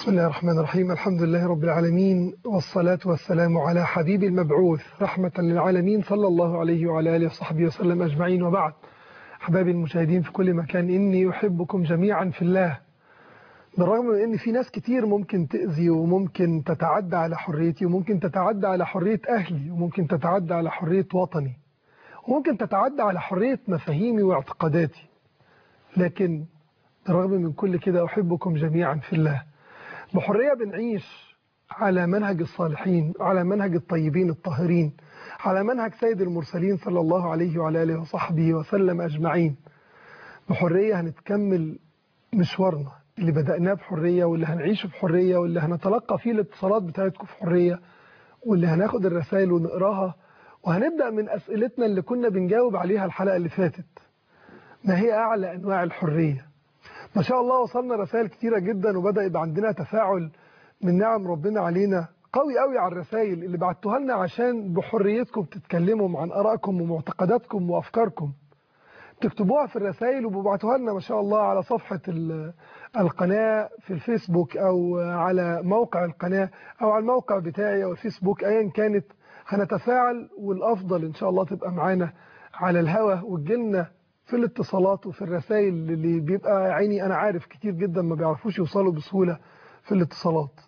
بسم الله الرحمن الرحيم الحمد لله رب العالمين والصلاة والسلام على حبيب المبعوث رحمة للعالمين صلى الله عليه وعلى آله وصحبه وسلم أجمعين وبعد أحبابي المشاهدين في كل مكان إني أحبكم جميعا في الله بالرغم من إن في ناس كتير ممكن تأذي وممكن تتعدى على حريتي وممكن تتعدى على حرية أهلي وممكن تتعدى على حرية وطني وممكن تتعدى على حرية مفاهيمي واعتقاداتي لكن بالرغم من كل كده أحبكم جميعا في الله بحرية بنعيش على منهج الصالحين على منهج الطيبين الطاهرين على منهج سيد المرسلين صلى الله عليه وعلى آله وصحبه وسلم أجمعين بحرية هنتكمل مشوارنا اللي بدأناه بحرية واللي هنعيشه بحرية واللي هنتلقى فيه الاتصالات بتاعتكم في حرية واللي هناخد الرسائل ونقراها وهنبدأ من أسئلتنا اللي كنا بنجاوب عليها الحلقة اللي فاتت ما هي أعلى أنواع الحرية ما شاء الله وصلنا رسائل كتيرة جدا وبدأ يبقى عندنا تفاعل من نعم ربنا علينا قوي قوي على الرسائل اللي بعتوها لنا عشان بحريتكم تتكلموا عن آرائكم ومعتقداتكم وأفكاركم تكتبوها في الرسائل وبعتوها لنا ما شاء الله على صفحة القناة في الفيسبوك أو على موقع القناة أو على الموقع بتاعي أو الفيسبوك أيا كانت هنتفاعل والأفضل إن شاء الله تبقى معانا على الهوا وتجيلنا في الاتصالات وفي الرسائل اللي بيبقى عيني أنا عارف كتير جدا ما بيعرفوش يوصلوا بسهولة في الاتصالات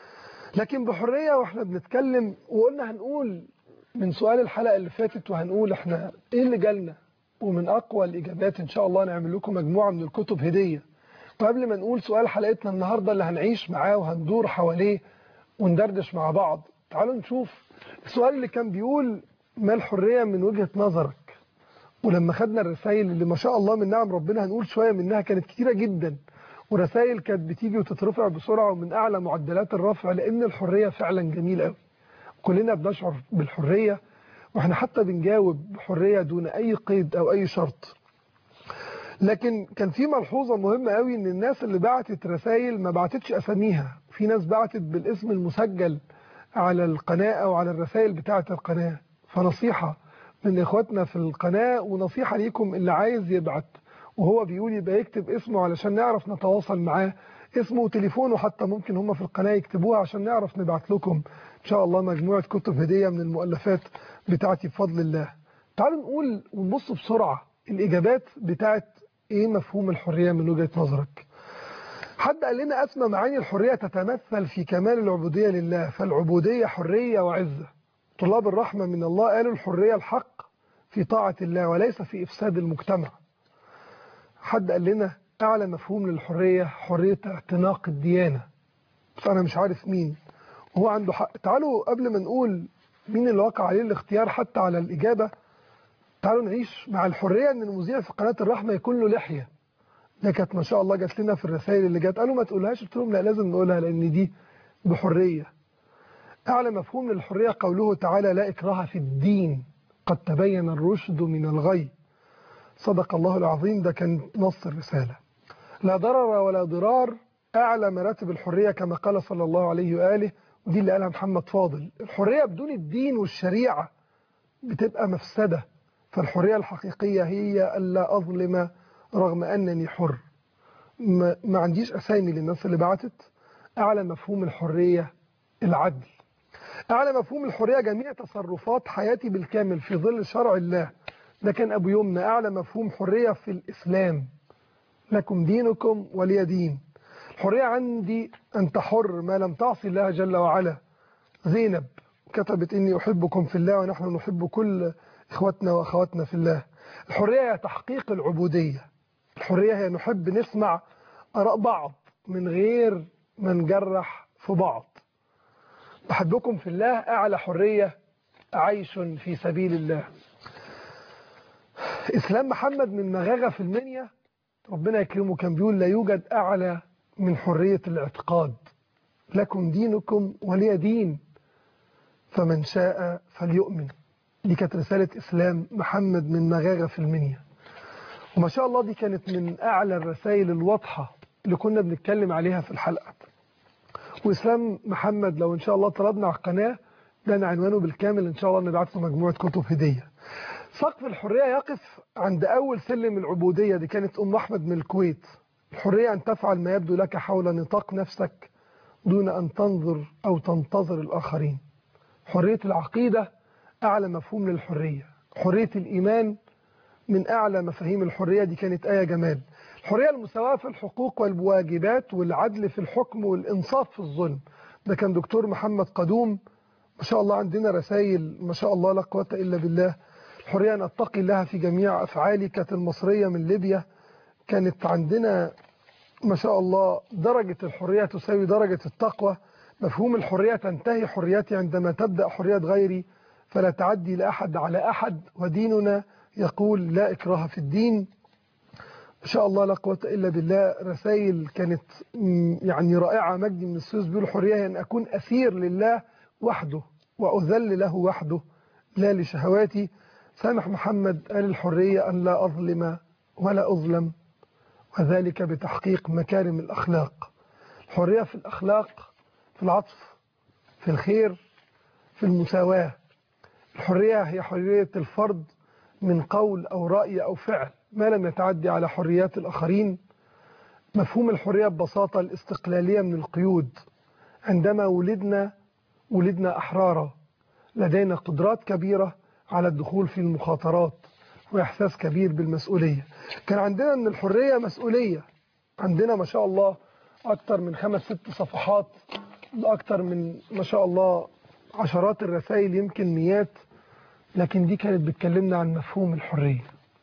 لكن بحرية واحنا بنتكلم وقلنا هنقول من سؤال الحلقة اللي فاتت وهنقول احنا ايه اللي جالنا ومن اقوى الاجابات ان شاء الله نعمل لكم مجموعة من الكتب هدية وقبل ما نقول سؤال حلقتنا النهاردة اللي هنعيش معاه وهندور حواليه وندردش مع بعض تعالوا نشوف السؤال اللي كان بيقول ما الحرية من وجهة نظرك ولما خدنا الرسائل اللي ما شاء الله من نعم ربنا هنقول شوية منها كانت كتيرة جدا ورسائل كانت بتيجي وتترفع بسرعة ومن أعلى معدلات الرفع لأن الحرية فعلا جميلة قوي كلنا بنشعر بالحرية واحنا حتى بنجاوب بحرية دون أي قيد أو أي شرط لكن كان في ملحوظة مهمة قوي ان الناس اللي بعتت رسائل ما بعتتش أساميها في ناس بعتت بالاسم المسجل على القناة أو على الرسائل بتاعة القناة فنصيحة من إخواتنا في القناة ونصيحة ليكم اللي عايز يبعت وهو بيقول يبقى يكتب اسمه علشان نعرف نتواصل معاه اسمه وتليفونه حتى ممكن هم في القناة يكتبوها عشان نعرف نبعت لكم إن شاء الله مجموعة كتب هدية من المؤلفات بتاعتي بفضل الله تعالوا نقول ونبص بسرعة الإجابات بتاعت إيه مفهوم الحرية من وجهة نظرك حد قال لنا أسمى معاني الحرية تتمثل في كمال العبودية لله فالعبودية حرية وعزة طلاب الرحمة من الله قالوا الحرية الحق في طاعة الله وليس في إفساد المجتمع حد قال لنا أعلى مفهوم للحرية حرية اعتناق الديانة فأنا مش عارف مين وهو عنده حق تعالوا قبل ما نقول مين اللي وقع عليه الاختيار حتى على الإجابة تعالوا نعيش مع الحرية أن المذيع في قناة الرحمة يكون له لحية ده كانت ما شاء الله جات لنا في الرسائل اللي جات قالوا ما تقولهاش قلت لهم لا لازم نقولها لأن دي بحرية أعلى مفهوم للحرية قوله تعالى لا إكراه في الدين قد تبين الرشد من الغي صدق الله العظيم ده كان نص الرسالة لا ضرر ولا ضرار أعلى مراتب الحرية كما قال صلى الله عليه وآله ودي اللي قالها محمد فاضل الحرية بدون الدين والشريعة بتبقى مفسدة فالحرية الحقيقية هي ألا أظلم رغم أنني حر ما, ما عنديش أسامي للناس اللي بعتت أعلى مفهوم الحرية العدل أعلى مفهوم الحرية جميع تصرفات حياتي بالكامل في ظل شرع الله ده كان أبو يمنى أعلى مفهوم حرية في الإسلام لكم دينكم ولي دين الحرية عندي أن تحر ما لم تعصي الله جل وعلا زينب كتبت إني أحبكم في الله ونحن نحب كل إخوتنا وأخواتنا في الله الحرية هي تحقيق العبودية الحرية هي نحب نسمع أراء بعض من غير ما نجرح في بعض بحبكم في الله أعلى حرية عيش في سبيل الله إسلام محمد من مغاغة في المنيا ربنا يكرمه كان بيقول لا يوجد أعلى من حرية الاعتقاد لكم دينكم ولي دين فمن شاء فليؤمن دي كانت رسالة إسلام محمد من مغاغة في المنيا وما شاء الله دي كانت من أعلى الرسائل الواضحة اللي كنا بنتكلم عليها في الحلقة وإسلام محمد لو إن شاء الله طلبنا على القناة ده عنوانه بالكامل إن شاء الله نبعث له مجموعة كتب هدية سقف الحرية يقف عند أول سلم العبودية دي كانت أم أحمد من الكويت الحرية أن تفعل ما يبدو لك حول نطاق نفسك دون أن تنظر أو تنتظر الآخرين حرية العقيدة أعلى مفهوم للحرية حرية الإيمان من أعلى مفاهيم الحرية دي كانت آية جمال الحرية المساواة في الحقوق والواجبات والعدل في الحكم والإنصاف في الظلم ده كان دكتور محمد قدوم ما شاء الله عندنا رسائل ما شاء الله لا قوة إلا بالله الحرية أن أتقي الله في جميع أفعالي كانت المصرية من ليبيا كانت عندنا ما شاء الله درجة الحرية تساوي درجة التقوى مفهوم الحرية تنتهي حريتي عندما تبدأ حرية غيري فلا تعدي لأحد على أحد وديننا يقول لا إكراه في الدين ما شاء الله لا قوة إلا بالله رسائل كانت يعني رائعة مجدي من السويس بيقول الحرية أن أكون أسير لله وحده وأذل له وحده لا لشهواتي سامح محمد قال الحرية أن لا أظلم ولا أظلم وذلك بتحقيق مكارم الأخلاق الحرية في الأخلاق في العطف في الخير في المساواة الحرية هي حرية الفرد من قول أو رأي أو فعل ما لم يتعدي على حريات الآخرين مفهوم الحرية ببساطة الاستقلالية من القيود عندما ولدنا ولدنا أحرارا لدينا قدرات كبيرة على الدخول في المخاطرات وإحساس كبير بالمسؤولية كان عندنا من الحرية مسؤولية عندنا ما شاء الله أكثر من خمس ست صفحات أكثر من ما شاء الله عشرات الرسائل يمكن مئات لكن دي كانت بتكلمنا عن مفهوم الحرية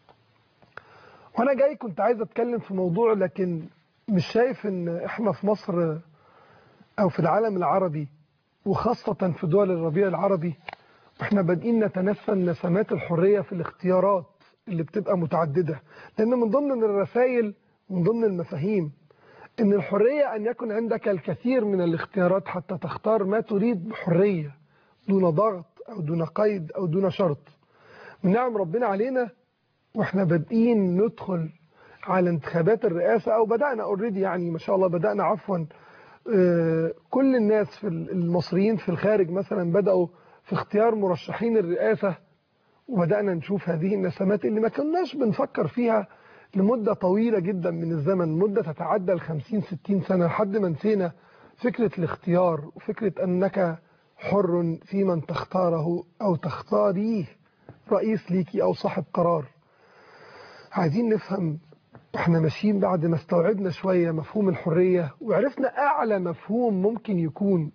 وأنا جاي كنت عايز أتكلم في موضوع لكن مش شايف إن إحنا في مصر أو في العالم العربي وخاصة في دول الربيع العربي احنا بادئين نتنسم نسمات الحرية في الاختيارات اللي بتبقى متعددة لأن من ضمن الرسائل من ضمن المفاهيم ان الحرية أن يكون عندك الكثير من الاختيارات حتى تختار ما تريد بحرية دون ضغط أو دون قيد أو دون شرط من نعم ربنا علينا واحنا بادئين ندخل على انتخابات الرئاسة أو بدأنا اوريدي يعني ما شاء الله بدأنا عفوا كل الناس في المصريين في الخارج مثلا بدأوا في اختيار مرشحين الرئاسة وبدأنا نشوف هذه النسمات اللي ما كناش بنفكر فيها لمدة طويلة جدا من الزمن مدة تتعدى ال 50 60 سنة لحد ما نسينا فكرة الاختيار وفكرة أنك حر في من تختاره أو تختاريه رئيس ليكي أو صاحب قرار عايزين نفهم احنا ماشيين بعد ما استوعبنا شوية مفهوم الحرية وعرفنا أعلى مفهوم ممكن يكون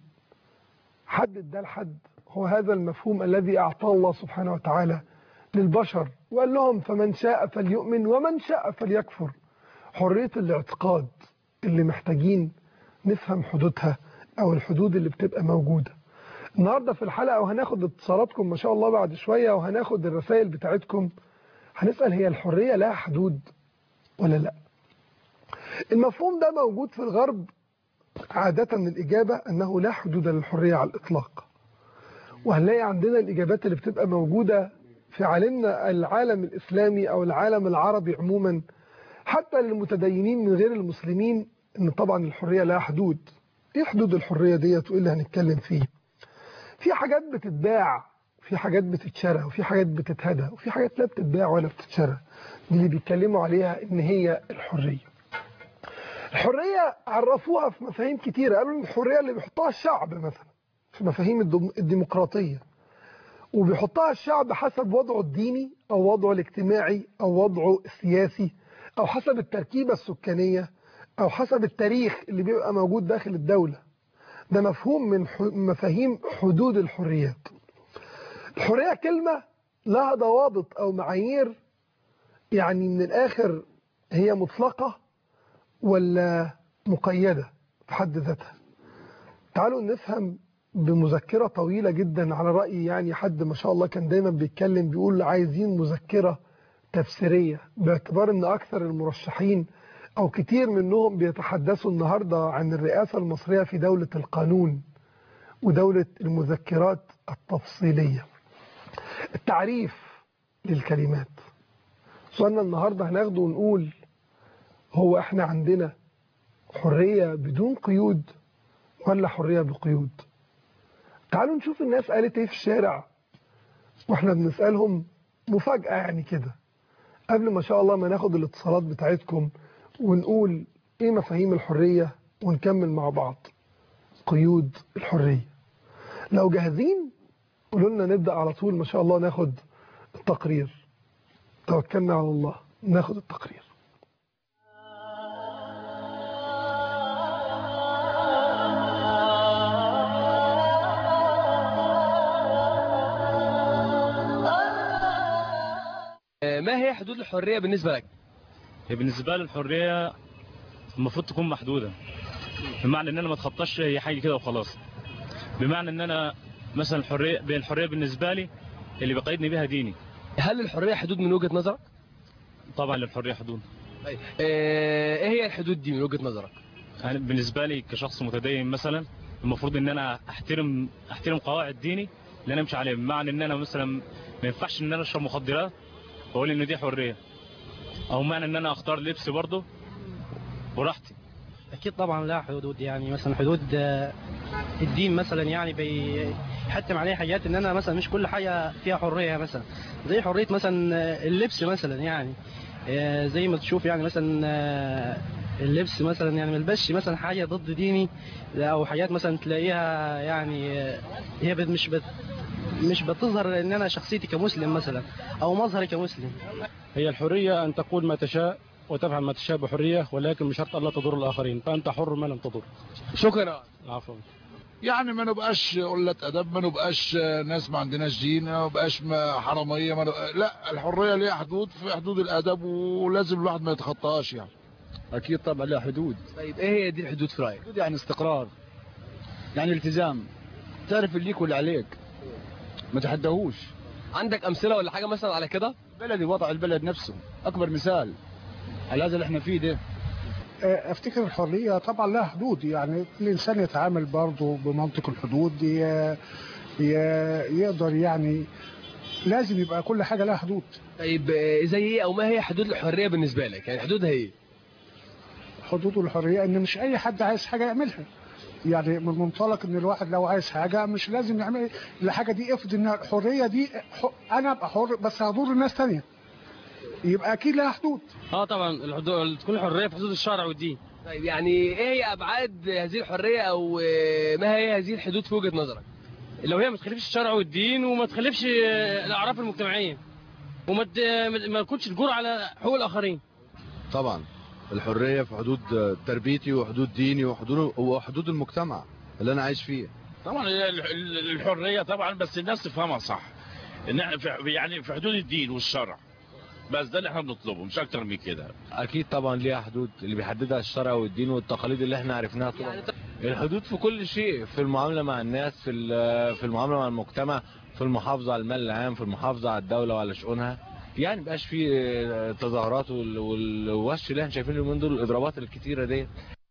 حدد ده لحد هو هذا المفهوم الذي أعطاه الله سبحانه وتعالى للبشر وقال لهم فمن شاء فليؤمن ومن شاء فليكفر حرية الاعتقاد اللي محتاجين نفهم حدودها أو الحدود اللي بتبقى موجودة النهاردة في الحلقة وهناخد اتصالاتكم ما شاء الله بعد شوية وهناخد الرسائل بتاعتكم هنسأل هي الحرية لها حدود ولا لا المفهوم ده موجود في الغرب عادة الإجابة أنه لا حدود للحرية على الإطلاق وهنلاقي عندنا الإجابات اللي بتبقى موجودة في عالمنا العالم الإسلامي أو العالم العربي عموما حتى للمتدينين من غير المسلمين أن طبعا الحرية لها حدود إيه حدود الحرية ديت وإيه اللي هنتكلم فيه في حاجات بتتباع في حاجات بتتشرى وفي حاجات بتتهدى وفي حاجات لا بتتباع ولا بتتشرى دي اللي بيتكلموا عليها ان هي الحرية الحرية عرفوها في مفاهيم كتيرة قالوا الحرية اللي بيحطها الشعب مثلا في مفاهيم الديمقراطية وبيحطها الشعب حسب وضعه الديني أو وضعه الاجتماعي أو وضعه السياسي أو حسب التركيبة السكانية أو حسب التاريخ اللي بيبقى موجود داخل الدولة ده مفهوم من مفاهيم حدود الحريات الحرية كلمة لها ضوابط أو معايير يعني من الآخر هي مطلقة ولا مقيدة في حد ذاتها تعالوا نفهم بمذكرة طويلة جدا على رأي يعني حد ما شاء الله كان دايما بيتكلم بيقول عايزين مذكرة تفسيرية باعتبار ان أكثر المرشحين أو كتير منهم بيتحدثوا النهاردة عن الرئاسة المصرية في دولة القانون ودولة المذكرات التفصيلية التعريف للكلمات سؤالنا النهاردة هناخده ونقول هو احنا عندنا حرية بدون قيود ولا حرية بقيود تعالوا نشوف الناس قالت ايه في الشارع واحنا بنسألهم مفاجأة يعني كده قبل ما شاء الله ما ناخد الاتصالات بتاعتكم ونقول ايه مفاهيم الحرية ونكمل مع بعض قيود الحرية لو جاهزين قولوا لنا نبدأ على طول ما شاء الله ناخد التقرير توكلنا على الله ناخد التقرير ما هي حدود الحرية بالنسبة لك؟ هي بالنسبة لي الحرية المفروض تكون محدودة بمعنى ان انا ما اتخطاش هي حاجة كده وخلاص بمعنى ان انا مثلا الحرية بين الحرية بالنسبة لي اللي بيقيدني بيها ديني هل الحرية حدود من وجهة نظرك؟ طبعا للحرية حدود طيب آه، ايه هي الحدود دي من وجهة نظرك؟ يعني بالنسبة لي كشخص متدين مثلا المفروض ان انا احترم احترم قواعد ديني اللي انا امشي عليها بمعنى ان انا مثلا ما ينفعش ان انا اشرب مخدرات واقول ان دي حرية او معنى ان انا اختار لبس برضه براحتي اكيد طبعا لها حدود يعني مثلا حدود آه، الدين مثلا يعني بيحتم عليه حاجات ان انا مثلا مش كل حاجه فيها حريه مثلا زي حريه مثلا آه، اللبس مثلا يعني آه، زي ما تشوف يعني مثلا آه، اللبس مثلا يعني ملبسش مثلا حاجه ضد ديني او حاجات مثلا تلاقيها يعني آه، هي بت- مش بت مش بتظهر ان انا شخصيتي كمسلم مثلا او مظهري كمسلم هي الحرية أن تقول ما تشاء وتفعل ما تشاء بحرية ولكن بشرط ألا تضر الآخرين فأنت حر ما لم تضر شكرا عفوا يعني ما نبقاش قلة أدب ما نبقاش ناس ما عندناش دين ما نبقاش ما حرامية ما نبقى لا الحرية ليها حدود في حدود الأدب ولازم الواحد ما يتخطاهاش يعني اكيد طبعا لها حدود طيب ايه هي دي الحدود في رأيك؟ حدود يعني استقرار يعني التزام تعرف اللي ليك واللي عليك ما تحدهوش عندك امثلة ولا حاجة مثلا على كده؟ بلدي وضع البلد نفسه اكبر مثال على هذا اللي احنا فيه ده افتكر الحريه طبعا لها حدود يعني الانسان يتعامل برضه بمنطق الحدود ي- ي- يقدر يعني لازم يبقى كل حاجه لها حدود طيب آه، زي ايه او ما هي حدود الحرية بالنسبة لك؟ يعني حدودها ايه؟ حدود الحريه ان مش اي حد عايز حاجه يعملها يعني من منطلق ان الواحد لو عايز حاجه مش لازم يعمل الحاجه دي افرض ان الحريه دي ح- انا ابقى حر بس هضر الناس تانية يبقى اكيد لها حدود اه طبعا الحدود تكون الحريه في حدود الشرع والدين طيب يعني ايه هي ابعاد هذه الحرية او آه، ما هي هذه الحدود في وجهة نظرك؟ لو هي ما تخالفش الشرع والدين وما تخالفش آه، الاعراف المجتمعيه وما ت- ما- ما تكونش تجور على حقوق الاخرين طبعا الحرية في حدود تربيتي وحدود ديني وحدود وحدود المجتمع اللي انا عايش فيه طبعا ال- ال- الحريه طبعا بس الناس تفهمها صح ان احنا في يعني في حدود الدين والشرع بس ده اللي احنا بنطلبه مش اكتر من كده اكيد طبعا ليها حدود اللي بيحددها الشرع والدين والتقاليد اللي احنا عرفناها طول يعني الحدود في كل شيء في المعامله مع الناس في ال- في المعامله مع المجتمع في المحافظه على المال العام في المحافظه على الدوله وعلى شؤونها يعني مبقاش في آه، تظاهرات وال- والوش اللي احنا شايفينه اليومين دول الاضرابات الكتيره ديت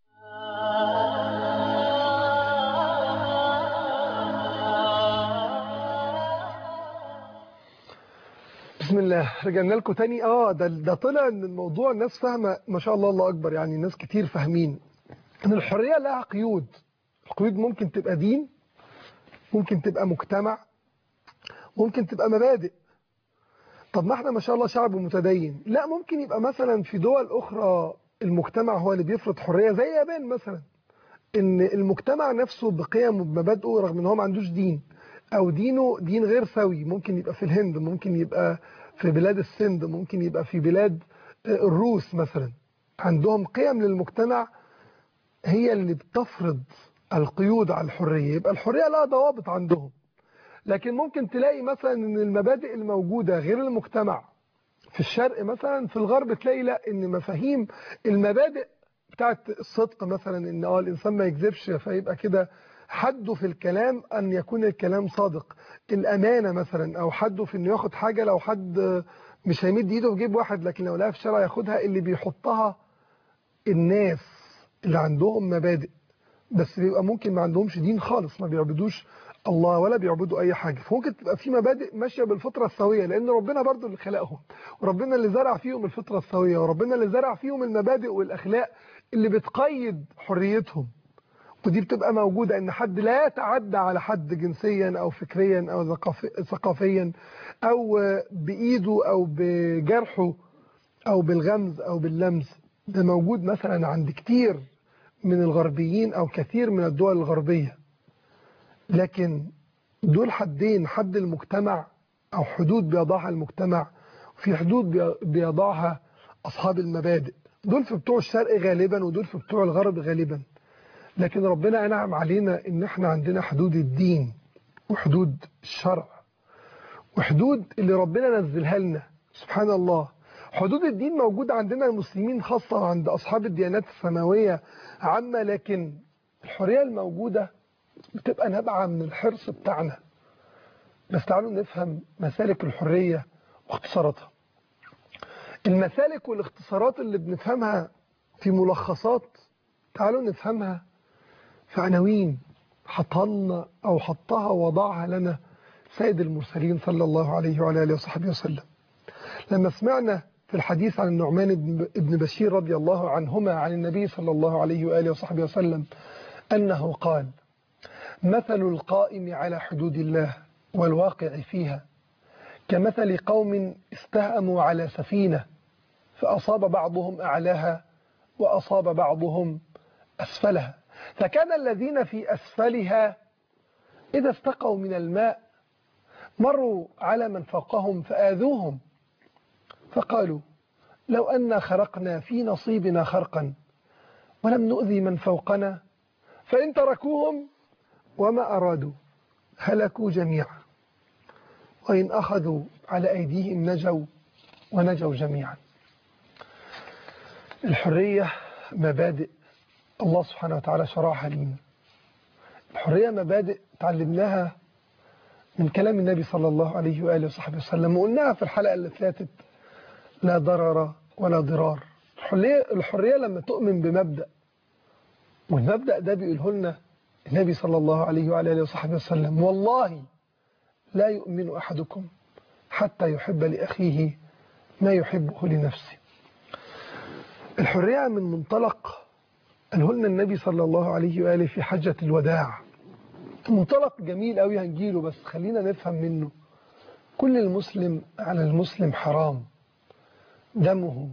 بسم الله رجعنا لكم تاني اه ده ده طلع ان الموضوع الناس فاهمه ما شاء الله الله اكبر يعني ناس كتير فاهمين ان الحريه لها قيود القيود ممكن تبقى دين ممكن تبقى مجتمع ممكن تبقى مبادئ طب ما احنا ما شاء الله شعب متدين لا ممكن يبقى مثلا في دول اخرى المجتمع هو اللي بيفرض حريه زي اليابان مثلا ان المجتمع نفسه بقيمه بمبادئه رغم ان هو ما عندوش دين او دينه دين غير سوي ممكن يبقى في الهند ممكن يبقى في بلاد السند ممكن يبقى في بلاد آه، الروس مثلا عندهم قيم للمجتمع هي اللي بتفرض القيود على الحرية يبقى الحرية لها ضوابط عندهم لكن ممكن تلاقي مثلا ان المبادئ الموجودة غير المجتمع في الشرق مثلا في الغرب تلاقي لا ان مفاهيم المبادئ بتاعت الصدق مثلا ان اه الانسان ما يكذبش فيبقى كده حده في الكلام ان يكون الكلام صادق الامانه مثلا او حده في انه ياخد حاجه لو حد مش هيمد ايده في جيب واحد لكن لو لقاها في الشارع ياخدها اللي بيحطها الناس اللي عندهم مبادئ بس بيبقى ممكن ما عندهمش دين خالص ما بيعبدوش الله ولا بيعبدوا اي حاجه فممكن تبقى في مبادئ ماشيه بالفطره السويه لان ربنا برضو اللي خلقهم وربنا اللي زرع فيهم الفطره السويه وربنا اللي زرع فيهم المبادئ والاخلاق اللي بتقيد حريتهم ودي بتبقى موجوده ان حد لا يتعدى على حد جنسيا او فكريا او ثقافي- ثقافيا او بايده او بجرحه او بالغمز او باللمس ده موجود مثلا عند كتير من الغربيين أو كثير من الدول الغربية لكن دول حدين حد المجتمع أو حدود بيضعها المجتمع وفي حدود بي- بيضعها أصحاب المبادئ دول في بتوع الشرق غالبا ودول في بتوع الغرب غالبا لكن ربنا أنعم علينا إن احنا عندنا حدود الدين وحدود الشرع وحدود اللي ربنا نزلها لنا سبحان الله حدود الدين موجودة عندنا المسلمين خاصة وعند أصحاب الديانات السماوية عامة لكن الحرية الموجودة بتبقى نابعة من الحرص بتاعنا بس تعالوا نفهم مسالك الحرية واختصاراتها المسالك والاختصارات اللي بنفهمها في ملخصات تعالوا نفهمها في عناوين حطها لنا أو حطها وضعها لنا سيد المرسلين صلى الله عليه وعلى آله وصحبه وسلم لما سمعنا في الحديث عن النعمان بن- بن بشير رضي الله عنهما عن النبي صلى الله عليه وآله وصحبه وسلم أنه قال مثل القائم على حدود الله والواقع فيها كمثل قوم استهأموا على سفينة فأصاب بعضهم أعلاها وأصاب بعضهم أسفلها فكان الذين في أسفلها إذا استقوا من الماء مروا على من فوقهم فآذوهم فقالوا لو أن خرقنا في نصيبنا خرقا ولم نؤذي من فوقنا فإن تركوهم وما أرادوا هلكوا جميعا وإن أخذوا على أيديهم نجوا ونجوا جميعا الحرية مبادئ الله سبحانه وتعالى شرعها لنا الحرية مبادئ تعلمناها من كلام النبي صلى الله عليه وآله وصحبه وسلم وقلناها في الحلقة اللي فاتت لا ضرر ولا ضرار الحرية, الحرية لما تؤمن بمبدأ والمبدأ ده بيقوله لنا النبي صلى الله عليه وعلى آله وصحبه وسلم والله لا يؤمن أحدكم حتى يحب لأخيه ما يحبه لنفسه الحرية من منطلق قاله لنا النبي صلى الله عليه وآله في حجة الوداع منطلق جميل قوي هنجيله بس خلينا نفهم منه كل المسلم على المسلم حرام دمه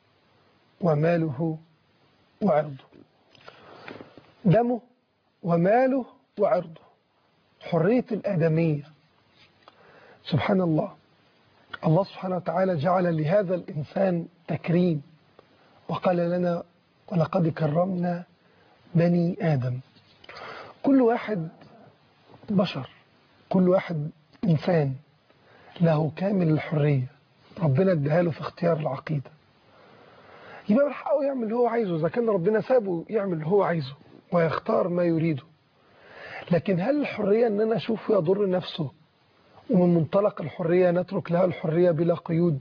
وماله وعرضه دمه وماله وعرضه حرية الآدمية سبحان الله الله سبحانه وتعالى جعل لهذا الإنسان تكريم وقال لنا ولقد كرمنا بني آدم كل واحد بشر كل واحد إنسان له كامل الحرية ربنا اداها له في اختيار العقيدة يبقى من حقه يعمل اللي هو عايزه إذا كان ربنا سابه يعمل اللي هو عايزه ويختار ما يريده لكن هل الحرية أن أنا أشوفه يضر نفسه ومن منطلق الحرية نترك لها الحرية بلا قيود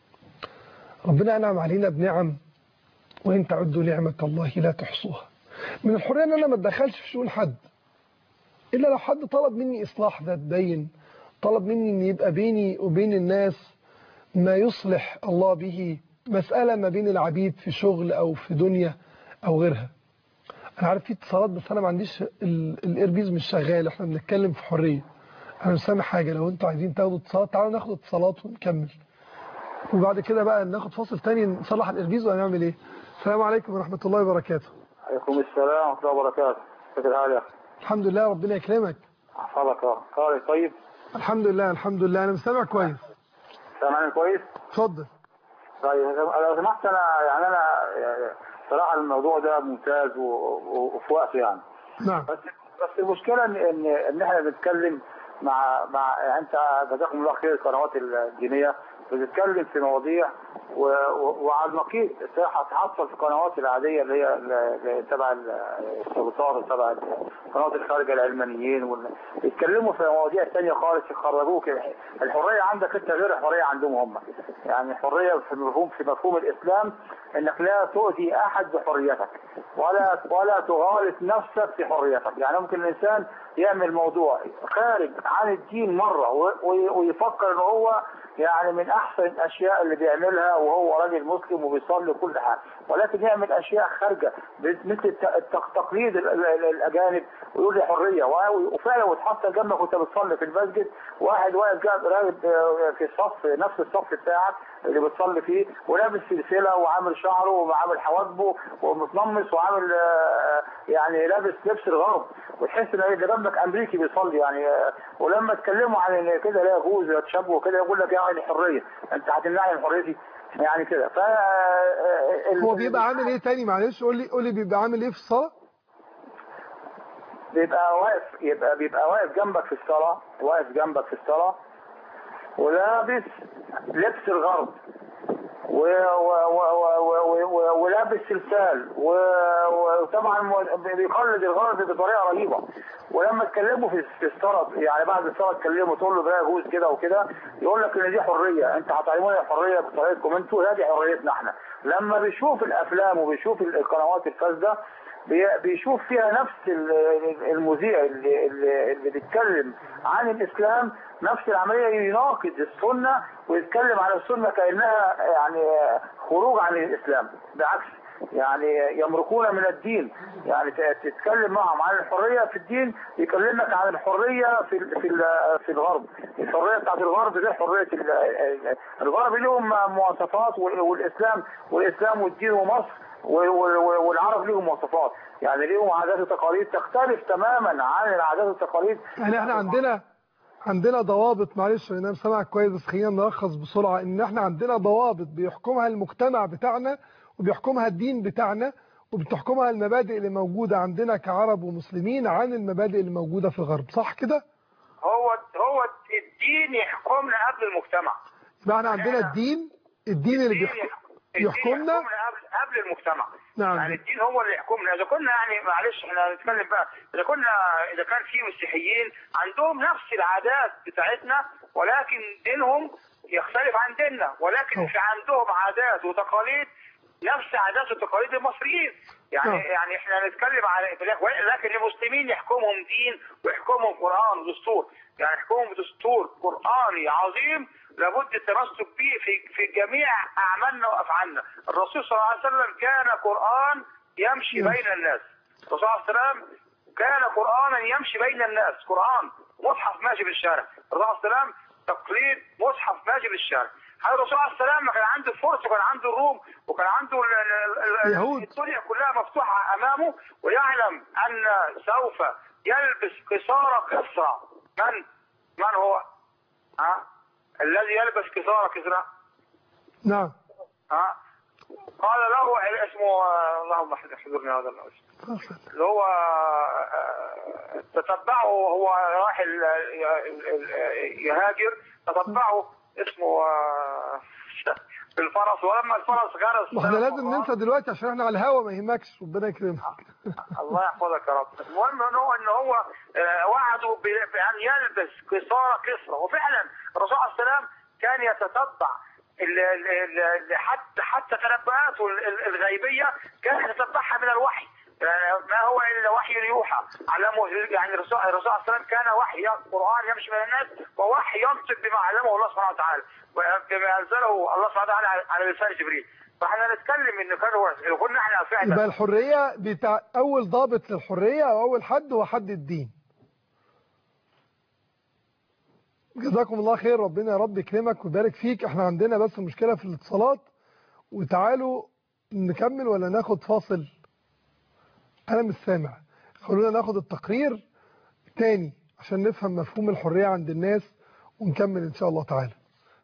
ربنا أنعم علينا بنعم وإن تعدوا نعمة الله لا تحصوها من الحرية أن أنا ما اتدخلش في شؤون حد إلا لو حد طلب مني إصلاح ذات دين طلب مني أن يبقى بيني وبين الناس ما يصلح الله به مسألة ما بين العبيد في شغل أو في دنيا أو غيرها أنا عارف في اتصالات بس أنا ما عنديش ال- الإيربيز مش شغال إحنا بنتكلم في حرية أنا مش سامع حاجة لو أنتوا عايزين تاخدوا اتصالات تعالوا ناخد اتصالات ونكمل وبعد كده بقى ناخد فاصل تاني نصلح الإيربيز وهنعمل إيه السلام عليكم ورحمة الله وبركاته عليكم السلام ورحمة الله وبركاته كيف الحال يا أخي؟ الحمد لله ربنا يكرمك حفظك يا أخي. قاري طيب الحمد لله الحمد لله أنا مستمع كويس سامعني كويس؟ اتفضل طيب لو سمحت أنا يعني أنا يعني صراحة الموضوع ده ممتاز و- و- وفي وقته يعني نعم بس بس المشكلة إن إن إن إحنا بنتكلم مع مع يعني أنت جزاكم الله خير القنوات الدينية بتتكلم في مواضيع و- و- وعلى النقيض هتحصل في القنوات العادية اللي هي اللي تبع السلطات وتبع قنوات الخارجة العلمانيين وال- يتكلموا في مواضيع تانية خالص يخرجوك الحرية عندك أنت غير الحرية عندهم هم يعني الحرية في مفهوم في مفهوم الإسلام إنك لا تؤذي أحد بحريتك ولا ولا تغالط نفسك في حريتك يعني ممكن الإنسان يعمل موضوع خارج عن الدين مرة و- و- ويفكر إن هو يعني من احسن الاشياء اللي بيعملها وهو راجل مسلم وبيصلي كل حاجه ولكن يعمل اشياء خارجه مثل الت- الت- تقليد ال- ال- الاجانب ويقول لي حريه و- وفعلا وتحط جنبك وانت بتصلي في المسجد واحد واقف جنب راجل آه، في الصف نفس الصف بتاعك اللي بتصلي فيه ولابس سلسله وعامل شعره وعامل حواجبه ومتنمص وعامل آه، يعني لابس لبس الغرب وتحس ان اللي جنبك امريكي بيصلي يعني آه، ولما تكلموا عن ان كده لا يجوز ولا تشبه وكده يقول لك يعني حريه انت هتمنعني من حريتي يعني كده ف آه، ال- هو بيبقى عامل ايه تاني معلش قول لي قول لي بيبقى عامل ايه في الصلاه بيبقى واقف يبقى بيبقى واقف جنبك في الصلاة واقف جنبك في الصلاة ولابس لبس الغرب و- و- و- و- و- و- ولابس سلسال و- وطبعا مو- بيقلد الغرب بطريقه رهيبه ولما تكلمه في في الصلاه يعني بعد الصلاه تكلمه تقول له ده يجوز كده وكده يقول لك ان دي حريه انت هتعلمونا الحريه بطريقتكم انتوا لا دي حريتنا احنا لما بيشوف الافلام وبيشوف القنوات الفاسده بي- بيشوف فيها نفس ال- المذيع اللي, اللي, اللي بيتكلم عن الاسلام نفس العمليه يناقض السنه ويتكلم على السنه كانها يعني خروج عن الاسلام بالعكس يعني يمرقون من الدين يعني ت- تتكلم معهم عن الحريه في الدين يكلمك عن الحريه في ال- في ال- في الغرب الحريه بتاعت الغرب غير حريه ال- ال- الغرب لهم مواصفات وال- والاسلام والاسلام والدين ومصر و- و- والعرب ليهم مواصفات يعني ليهم عادات وتقاليد تختلف تماما عن العادات والتقاليد يعني احنا عندنا عندنا ضوابط معلش انا سامعك كويس بس خلينا نلخص بسرعه ان احنا عندنا ضوابط بيحكمها المجتمع بتاعنا وبيحكمها الدين بتاعنا وبتحكمها المبادئ اللي موجوده عندنا كعرب ومسلمين عن المبادئ اللي موجوده في الغرب صح كده؟ هو هو الدين يحكمنا قبل المجتمع يبقى احنا عندنا الدين الدين اللي بيحكم الدين يحكمنا قبل قبل المجتمع نعم. يعني الدين هو اللي يحكمنا اذا كنا يعني معلش احنا هنتكلم بقى اذا كنا اذا كان في مسيحيين عندهم نفس العادات بتاعتنا ولكن دينهم يختلف عن ديننا ولكن في عندهم عادات وتقاليد نفس عادات وتقاليد المصريين يعني نعم. يعني احنا هنتكلم على لكن المسلمين يحكمهم دين ويحكمهم قران ودستور يعني يحكمهم دستور قراني عظيم لابد التمسك به في في جميع اعمالنا وافعالنا الرسول صلى الله عليه وسلم كان قران يمشي بين الناس الرسول صلى الله عليه وسلم كان قرانا يمشي بين الناس قران مصحف ماشي في الشارع الرسول صلى الله عليه وسلم تقليد مصحف ماشي في الشارع هذا الرسول عليه السلام كان عنده فرس وكان عنده الروم وكان عنده ال- ال- ال- يهود. الدنيا كلها مفتوحه امامه ويعلم ان سوف يلبس قصار كسرى من من هو؟ ها؟ الذي يلبس قصار كسرى نعم ها؟ قال له اسمه آه، اللهم احضرني هذا الاسم اللي هو آه، تتبعه وهو راح ال- ال- ال- يهاجر تتبعه اسمه آه، بالفرس ولما الفرس غرس ما احنا لازم ننسى دلوقتي عشان احنا على الهوا ما يهمكش ربنا يكرمك الله يحفظك يا رب المهم ان هو ان هو آه، وعده ب- بان يلبس قصار كسرى وفعلا الرسول عليه السلام كان يتتبع ال- ال- ال- ال- حتى حتى تنبؤاته ال- ال- الغيبيه كان يتتبعها من الوحي يعني ما هو الا وحي يوحى علمه يعني الرسول الرسول عليه السلام كان وحي قران يمشي بين الناس ووحي ينطق بما علمه الله سبحانه وتعالى بما انزله الله سبحانه وتعالى على- على لسان جبريل فاحنا نتكلم ان كان هو لو كنا احنا فعلا يبقى الحريه بتاع اول ضابط للحريه او اول حد هو حد الدين جزاكم الله خير ربنا يا رب يكرمك ويبارك فيك احنا عندنا بس مشكله في الاتصالات وتعالوا نكمل ولا ناخد فاصل انا مش سامع خلونا ناخد التقرير تاني عشان نفهم مفهوم الحريه عند الناس ونكمل ان شاء الله تعالى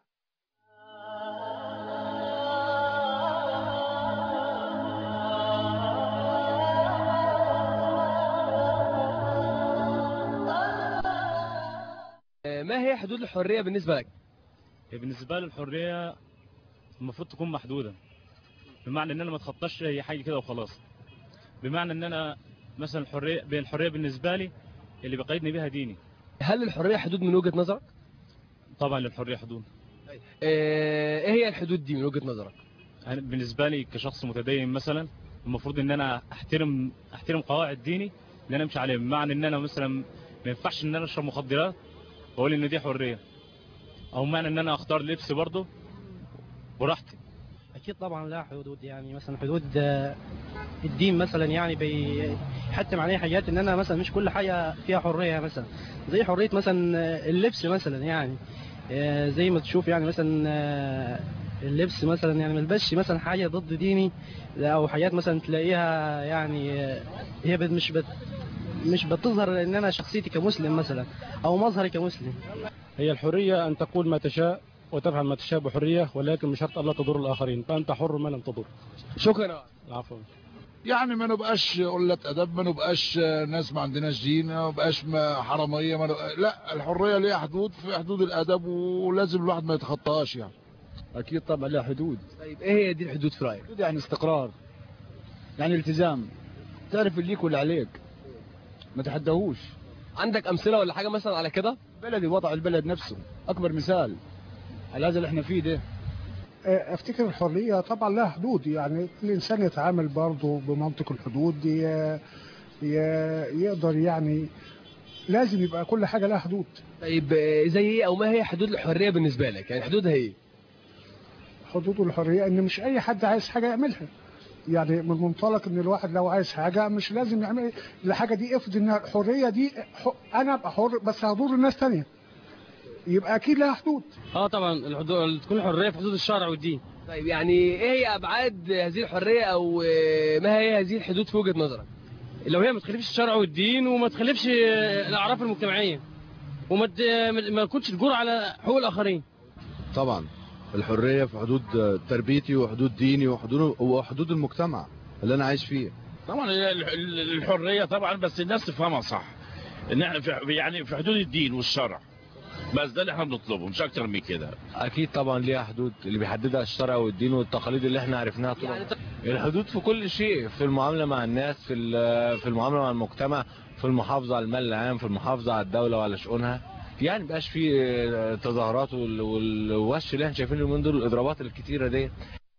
آه، ما هي حدود الحرية بالنسبة لك؟ هي بالنسبة لي الحرية المفروض تكون محدودة بمعنى ان انا ما اتخطاش هي حاجة كده وخلاص بمعنى ان انا مثلا الحرية بين الحرية بالنسبة لي اللي بيقيدني بيها ديني هل الحرية حدود من وجهة نظرك؟ طبعا للحرية حدود آه، ايه هي الحدود دي من وجهة نظرك؟ أنا بالنسبة لي كشخص متدين مثلا المفروض ان انا احترم احترم قواعد ديني اللي انا امشي عليها بمعنى ان انا مثلا ما ينفعش ان انا اشرب مخدرات واقول ان دي حرية او معنى ان انا اختار لبس برضه براحتي اكيد طبعا لها حدود يعني مثلا حدود آه، الدين مثلا يعني بيحتم عليه حاجات ان انا مثلا مش كل حاجه فيها حريه مثلا زي حريه مثلا آه، اللبس مثلا يعني آه، زي ما تشوف يعني مثلا آه، اللبس مثلا يعني ما البسش مثلا حاجه ضد ديني او حاجات مثلا تلاقيها يعني آه، هي بت- مش بت مش بتظهر ان انا شخصيتي كمسلم مثلا او مظهري كمسلم هي الحرية أن تقول ما تشاء وتفعل ما تشاء بحرية ولكن بشرط ألا تضر الآخرين فأنت حر ما لم تضر شكرا العفو يعني ما نبقاش قلة أدب ما نبقاش ناس ما عندناش دين ما نبقاش ما حرامية ما نبقى لا الحرية ليها حدود في حدود الأدب ولازم الواحد ما يتخطاهاش يعني اكيد طبعا لها حدود طيب ايه هي دي الحدود في رايك حدود يعني استقرار يعني التزام تعرف اللي ليك واللي عليك ما تحدهوش عندك امثله ولا حاجه مثلا على كده بلدي وضع البلد نفسه اكبر مثال على هذا اللي احنا فيه ده آه، افتكر الحريه طبعا لها حدود يعني الانسان يتعامل برضه بمنطق الحدود ي- ي- يقدر يعني لازم يبقى كل حاجه لها حدود طيب آه، زي ايه او ما هي حدود الحريه بالنسبه لك يعني حدودها ايه حدود الحريه ان مش اي حد عايز حاجه يعملها يعني من منطلق ان الواحد لو عايز حاجه مش لازم يعمل الحاجه دي افرض ان الحريه دي ح- انا ابقى حر بس هضر الناس تانية يبقى اكيد لها حدود اه طبعا الحدود تكون الحريه في حدود الشرع والدين طيب يعني ايه هي ابعاد هذه الحريه او آه، ما هي هذه الحدود في وجهه نظرك لو هي ما تخالفش الشرع والدين وما تخالفش آه، الاعراف المجتمعيه وما ت- ما تكونش تجور على حقوق الاخرين طبعا الحرية في حدود تربيتي وحدود ديني وحدود وحدود المجتمع اللي انا عايش فيه طبعا ال- ال- الحريه طبعا بس الناس تفهمها صح ان احنا في يعني في حدود الدين والشرع بس ده اللي احنا بنطلبه مش اكتر من كده اكيد طبعا ليها حدود اللي بيحددها الشرع والدين والتقاليد اللي احنا عرفناها طول يعني عمرنا. الحدود في كل شيء في المعامله مع الناس في ال- في المعامله مع المجتمع في المحافظه على المال العام في المحافظه على الدوله وعلى شؤونها يعني مبقاش في آه، تظاهرات وال- والوش اللي احنا شايفينه اليومين دول الاضرابات الكتيره دي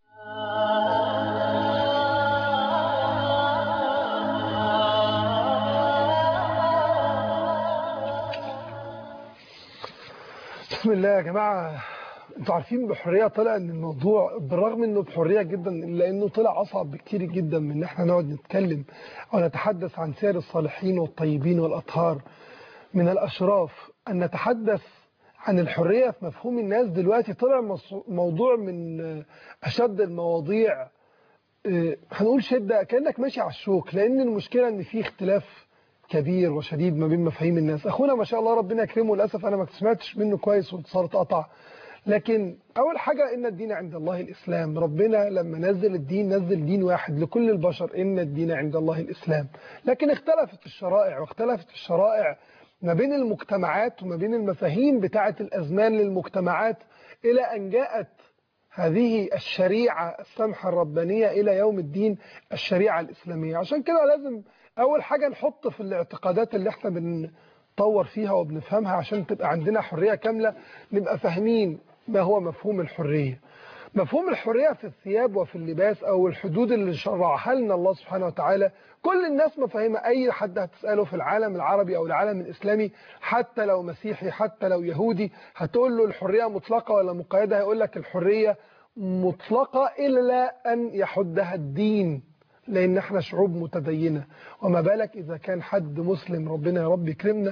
بسم الله يا جماعة انتوا عارفين بحرية طلع ان الموضوع بالرغم انه بحرية جدا الا انه طلع اصعب بكتير جدا من ان احنا نقعد نتكلم او نتحدث عن سير الصالحين والطيبين والاطهار من الاشراف ان نتحدث عن الحرية في مفهوم الناس دلوقتي طلع مص- موضوع من اشد المواضيع اه، هنقول شدة كأنك ماشي على الشوك لان المشكلة ان في اختلاف كبير وشديد ما بين مفاهيم الناس اخونا ما شاء الله ربنا يكرمه للاسف انا ما سمعتش منه كويس واتصال اتقطع لكن اول حاجه ان الدين عند الله الاسلام ربنا لما نزل الدين نزل دين واحد لكل البشر ان الدين عند الله الاسلام لكن اختلفت الشرائع واختلفت الشرائع ما بين المجتمعات وما بين المفاهيم بتاعه الازمان للمجتمعات الى ان جاءت هذه الشريعة السمحة الربانية إلى يوم الدين الشريعة الإسلامية عشان كده لازم أول حاجة نحط في الاعتقادات اللي احنا بنطور فيها وبنفهمها عشان تبقى عندنا حرية كاملة نبقى فاهمين ما هو مفهوم الحرية مفهوم الحرية في الثياب وفي اللباس أو الحدود اللي شرعها لنا الله سبحانه وتعالى كل الناس مفاهيمة أي حد هتسأله في العالم العربي أو العالم الإسلامي حتى لو مسيحي حتى لو يهودي هتقول له الحرية مطلقة ولا مقيدة هيقول لك الحرية مطلقة إلا أن يحدها الدين لأن احنا شعوب متدينة وما بالك إذا كان حد مسلم ربنا يا رب يكرمنا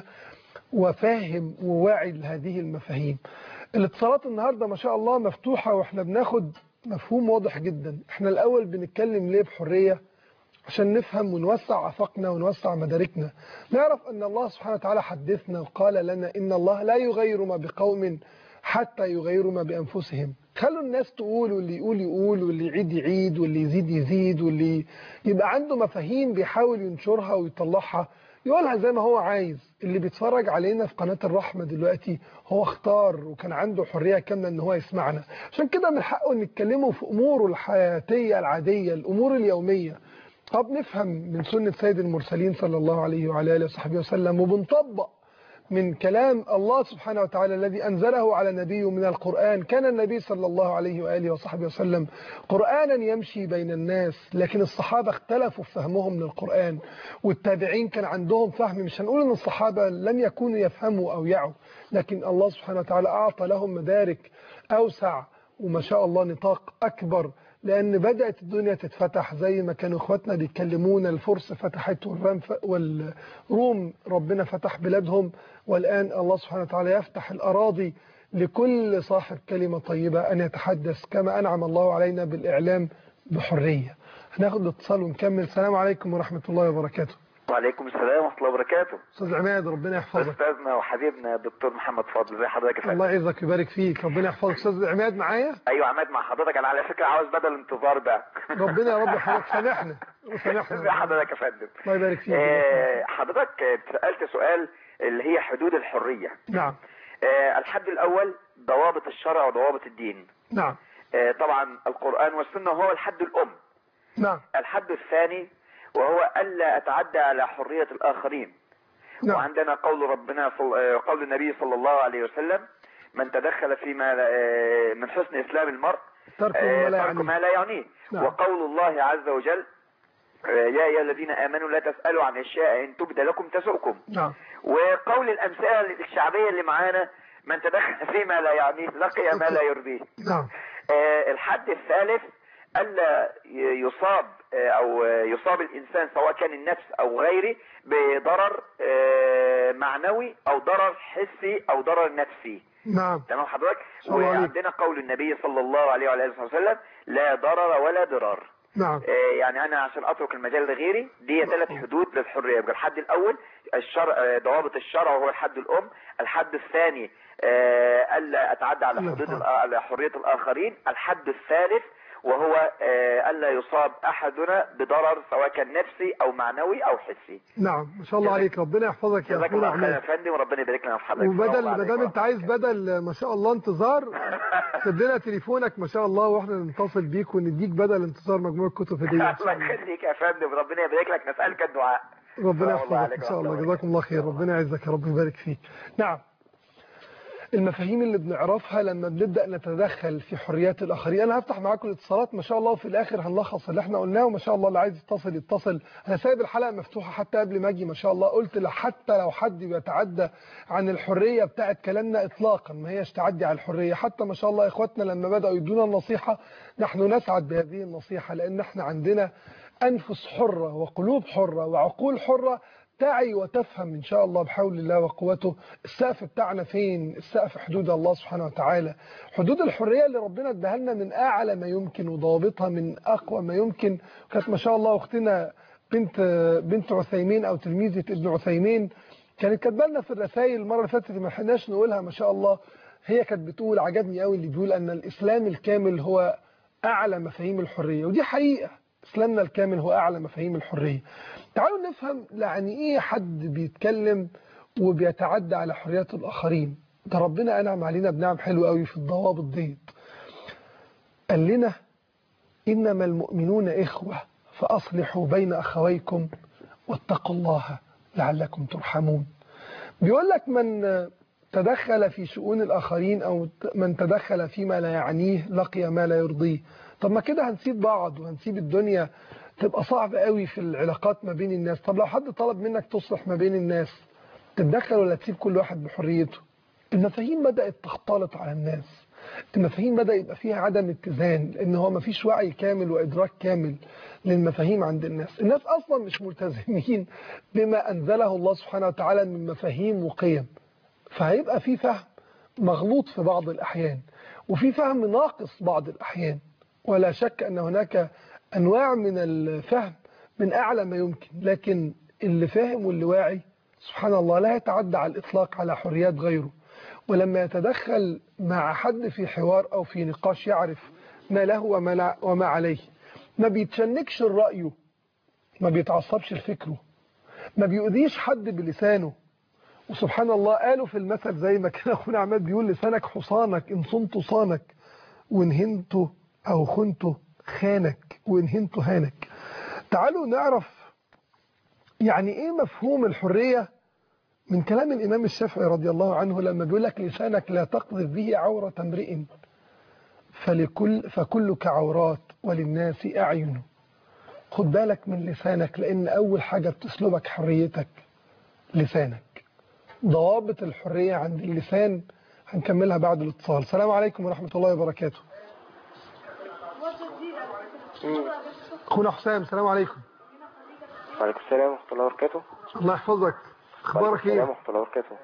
وفاهم وواعي لهذه المفاهيم الاتصالات النهاردة ما شاء الله مفتوحة واحنا بناخد مفهوم واضح جدا احنا الأول بنتكلم ليه بحرية عشان نفهم ونوسع آفاقنا ونوسع مداركنا نعرف أن الله سبحانه وتعالى حدثنا وقال لنا إن الله لا يغير ما بقوم حتى يغيروا ما بأنفسهم خلوا الناس تقول واللي يقول يقول واللي يعيد يعيد واللي يزيد يزيد واللي يبقى عنده مفاهيم بيحاول ينشرها ويطلعها يقولها زي ما هو عايز اللي بيتفرج علينا في قناة الرحمة دلوقتي هو اختار وكان عنده حرية كاملة ان هو يسمعنا عشان كده من حقه نتكلمه في اموره الحياتية العادية الامور اليومية طب نفهم من سنة سيد المرسلين صلى الله عليه وعلى آله وصحبه وسلم وبنطبق من كلام الله سبحانه وتعالى الذي أنزله على نبيه من القرآن كان النبي صلى الله عليه وآله وصحبه وسلم قرآنا يمشي بين الناس لكن الصحابة اختلفوا في فهمهم للقرآن والتابعين كان عندهم فهم مش هنقول أن الصحابة لم يكونوا يفهموا أو يعوا لكن الله سبحانه وتعالى أعطى لهم مدارك أوسع وما شاء الله نطاق أكبر لأن بدأت الدنيا تتفتح زي ما كانوا إخواتنا بيتكلمونا الفرس فتحت والرام ف... والروم ربنا فتح بلادهم والآن الله سبحانه وتعالى يفتح الأراضي لكل صاحب كلمة طيبة أن يتحدث كما أنعم الله علينا بالإعلام بحرية هناخد الاتصال ونكمل السلام عليكم ورحمة الله وبركاته وعليكم السلام ورحمة الله وبركاته أستاذ عماد ربنا يحفظك أستاذنا وحبيبنا الدكتور محمد فاضل زي حضرتك يا فندم الله يعزك ويبارك فيك ربنا يحفظك أستاذ عماد معايا أيوة عماد مع حضرتك أنا على فكرة عاوز بدل الانتظار ده ربنا يا رب حضرتك سامحنا وسامحنا زي حضرتك يا فندم الله يبارك فيك آه، حضرتك سألت سؤال اللي هي حدود الحرية نعم آه، الحد الأول ضوابط الشرع وضوابط الدين نعم آه، طبعا القرآن والسنة هو الحد الأم نعم الحد الثاني وهو ألا أتعدى على حرية الآخرين نعم. وعندنا قول ربنا صل... آه، قول النبي صلى الله عليه وسلم من تدخل فيما لا- آه، من حسن إسلام المرء ترك آه، ما لا ترك يعنيه. ما لا يعنيه نعم. وقول الله عز وجل آه، يا أيها الذين آمنوا لا تسألوا عن أشياء إن تبد لكم تسؤكم نعم وقول الأمثال الشعبية اللي معانا من تدخل فيما لا يعنيه لقي ما لا يرضيه نعم آه، الحد الثالث ألا ي- يصاب آه، أو آه، يصاب الإنسان سواء كان النفس أو غيره بضرر آه، معنوي أو ضرر حسي أو ضرر نفسي نعم تمام حضرتك صلى الله عليه. وعندنا قول النبي صلى الله عليه وعلى اله وسلم لا ضرر ولا ضرار نعم آه، يعني انا عشان اترك المجال لغيري دي ثلاث حدود للحريه يبقى الحد الاول الشرع آه، ضوابط الشرع وهو الحد الام الحد الثاني آه، الا اتعدى على حدود الآ- على حريه الاخرين الحد الثالث وهو آه، الا يصاب احدنا بضرر سواء كان نفسي او معنوي او حسي نعم ما شاء الله عليك ربنا يحفظك يا جزاك اخونا الله خير يا عماد فندم وربنا يبارك لنا في حضرتك السلام وبدل ما عليكم. دام انت عايز بدل ما شاء الله انتظار سيب لنا تليفونك ما شاء الله واحنا نتصل بيك ونديك بدل انتظار مجموعه كتب هديه إن شاء الله الله. يخليك يا فندم ربنا يبارك لك نسألك الدعاء ربنا السلام يحفظك عليكم ان شاء ورحمة الله الله جزاكم الله خير ربنا يعزك يا رب ويبارك فيك نعم المفاهيم اللي بنعرفها لما بنبدا نتدخل في حريات الاخرين انا هفتح معاكم الاتصالات ما شاء الله وفي الاخر هنلخص اللي احنا قلناه وما شاء الله اللي عايز يتصل يتصل انا سايب الحلقه مفتوحه حتى قبل ما اجي ما شاء الله قلت لا حتى لو حد بيتعدى عن الحريه بتاعت كلامنا اطلاقا ما هيش تعدي على الحريه حتى ما شاء الله اخواتنا لما بداوا يدونا النصيحه نحن نسعد بهذه النصيحه لان احنا عندنا انفس حره وقلوب حره وعقول حره تعي وتفهم إن شاء الله بحول الله وقوته السقف بتاعنا فين السقف حدود الله سبحانه وتعالى حدود الحرية اللي ربنا اداها لنا من أعلى ما يمكن وضوابطها من أقوى ما يمكن كانت ما شاء الله أختنا بنت بنت عثيمين أو تلميذة ابن عثيمين كانت كاتبه لنا في الرسائل المرة اللي فاتت ما لحقناش نقولها ما شاء الله هي كانت بتقول عجبني قوي اللي بيقول أن الإسلام الكامل هو أعلى مفاهيم الحرية ودي حقيقة إسلامنا الكامل هو أعلى مفاهيم الحرية تعالوا نفهم يعني إيه حد بيتكلم وبيتعدى على حريات الآخرين ده ربنا أنعم علينا بنعم حلوة قوي في الضوابط ديت قال لنا إنما المؤمنون إخوة فأصلحوا بين أخويكم واتقوا الله لعلكم ترحمون بيقول لك من تدخل في شؤون الآخرين أو من تدخل فيما لا يعنيه لقي ما لا يرضيه طب ما كده هنسيب بعض وهنسيب الدنيا تبقى صعب قوي في العلاقات ما بين الناس طب لو حد طلب منك تصلح ما بين الناس تتدخل ولا تسيب كل واحد بحريته المفاهيم بدأت تختلط على الناس المفاهيم بدأ يبقى فيها عدم اتزان لأن هو مفيش وعي كامل وإدراك كامل للمفاهيم عند الناس الناس أصلا مش ملتزمين بما أنزله الله سبحانه وتعالى من مفاهيم وقيم فهيبقى في فهم مغلوط في بعض الأحيان وفي فهم ناقص بعض الأحيان ولا شك أن هناك أنواع من الفهم من أعلى ما يمكن لكن اللي فاهم واللي واعي سبحان الله لا يتعدى على الإطلاق على حريات غيره ولما يتدخل مع حد في حوار أو في نقاش يعرف ما له وما, لا وما عليه ما بيتشنكش رأيه ما بيتعصبش لفكره ما بيؤذيش حد بلسانه وسبحان الله قالوا في المثل زي ما كان أخونا عماد بيقول لسانك حصانك إن صنت صانك وإن هنته أو خنته خانك وإن هنته هانك تعالوا نعرف يعني إيه مفهوم الحرية من كلام الإمام الشافعي رضي الله عنه لما بيقول لك لسانك لا تقذف به عورة امرئ فلكل فكلك عورات وللناس أعين خد بالك من لسانك لأن أول حاجة بتسلبك حريتك لسانك ضوابط الحرية عند اللسان هنكملها بعد الاتصال السلام عليكم ورحمة الله وبركاته أخونا حسام السلام عليكم وعليكم السلام ورحمة الله وبركاته الله يحفظك اخبارك وعليكم السلام ايه ورحمة الله وبركاته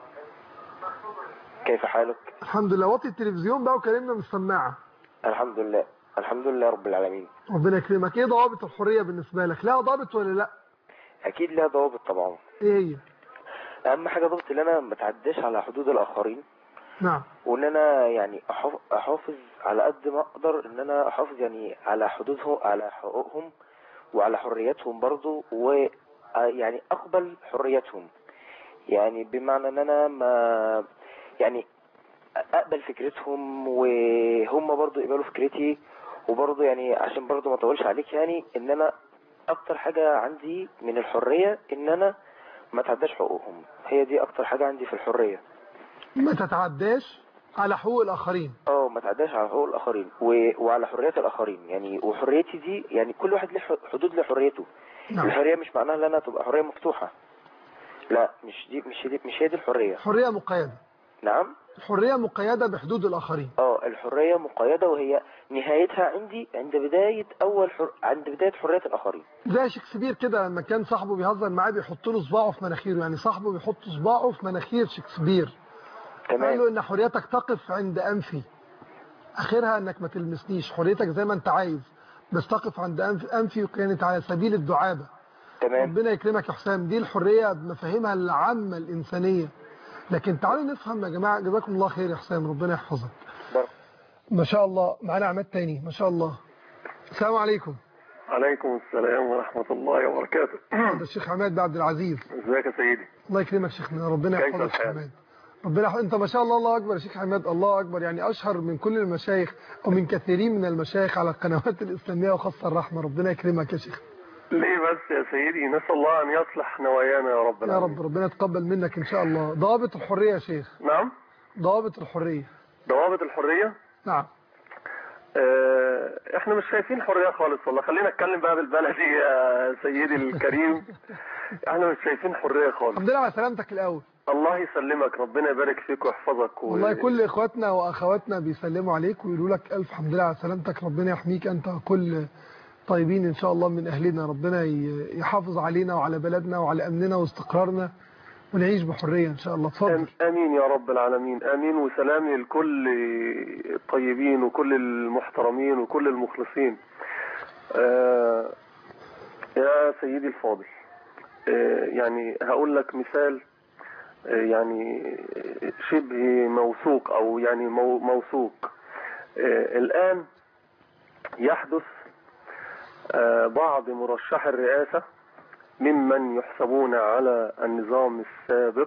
كيف حالك؟ الحمد لله وطي التلفزيون بقى وكلمنا من السماعة الحمد لله الحمد لله رب العالمين ربنا يكرمك ايه ضوابط الحرية بالنسبة لك لها ضابط ولا لا أكيد لها ضوابط طبعا ايه هي أهم حاجة ضابط إن أنا ما اتعداش على حدود الآخرين نعم وإن أنا يعني أحاف- أحافظ على قد ما أقدر إن أنا أحافظ يعني على حدودهم على حقوقهم وعلى حرياتهم برضو ويعني أقبل حرياتهم يعني بمعنى إن أنا ما يعني أقبل فكرتهم وهم برضو يقبلوا فكرتي وبرضو يعني عشان برضو ما اطولش عليك يعني ان انا اكتر حاجة عندي من الحرية ان انا ما اتعداش حقوقهم هي دي اكتر حاجة عندي في الحرية ما تتعداش على حقوق الآخرين اه ما اتعداش على حقوق الاخرين و... وعلى حريات الاخرين يعني وحريتي دي يعني كل واحد له ح- حدود لحريته نعم. الحرية مش معناها ان انا تبقى حرية مفتوحة لا مش دي مش دي مش هي دي الحرية حرية مقيدة نعم الحرية مقيدة بحدود الآخرين اه الحرية مقيدة وهي نهايتها عندي عند بداية اول حر... عند بداية حرية الاخرين زي شكسبير كده لما كان صاحبه بيهزر معاه بيحط له صباعه في مناخيره يعني صاحبه بيحط صباعه في مناخير شكسبير قال له ان حريتك تقف عند انفي اخرها انك ما تلمسنيش حريتك زي ما انت عايز بس تقف عند أنف انفي وكانت على سبيل الدعابة تمام ربنا يكرمك يا حسام دي الحرية بمفاهيمها العامة الإنسانية لكن تعالوا نفهم يا جماعة جزاكم الله خير يا حسام ربنا يحفظك ما شاء الله معانا عماد تاني ما شاء الله السلام عليكم عليكم السلام ورحمة الله وبركاته هذا الشيخ عماد بن عبد العزيز ازيك يا سيدي الله يكرمك شيخنا ربنا كيف يحفظك يا الحال؟ حماد ربنا يحفظك انت ما شاء الله الله اكبر يا شيخ حماد الله اكبر يعني اشهر من كل المشايخ او من كثيرين من المشايخ على القنوات الاسلاميه وخاصه الرحمه ربنا يكرمك يا شيخ ليه بس يا سيدي نسأل الله أن يصلح نوايانا يا رب يا العالمين رب ربنا يتقبل منك ان شاء الله ضوابط الحريه يا شيخ نعم ضوابط الحريه ضوابط الحرية نعم اه احنا مش شايفين حرية خالص والله خلينا نتكلم بقى بالبلدي يا سيدي الكريم احنا مش شايفين حرية خالص الحمد لله على سلامتك الاول الله يسلمك ربنا يبارك فيك ويحفظك و... والله كل اخواتنا واخواتنا بيسلموا عليك ويقولوا لك الف حمد لله على سلامتك ربنا يحميك انت وكل طيبين ان شاء الله من اهلنا ربنا ي- يحافظ علينا وعلى بلدنا وعلى امننا واستقرارنا ونعيش بحريه ان شاء الله اتفضل امين يا رب العالمين امين وسلامي لكل الطيبين وكل المحترمين وكل المخلصين آه يا سيدي الفاضل آه يعني هقول لك مثال آه يعني شبه موثوق او يعني مو- موثوق آه الان يحدث آه بعض مرشح الرئاسة ممن يحسبون على النظام السابق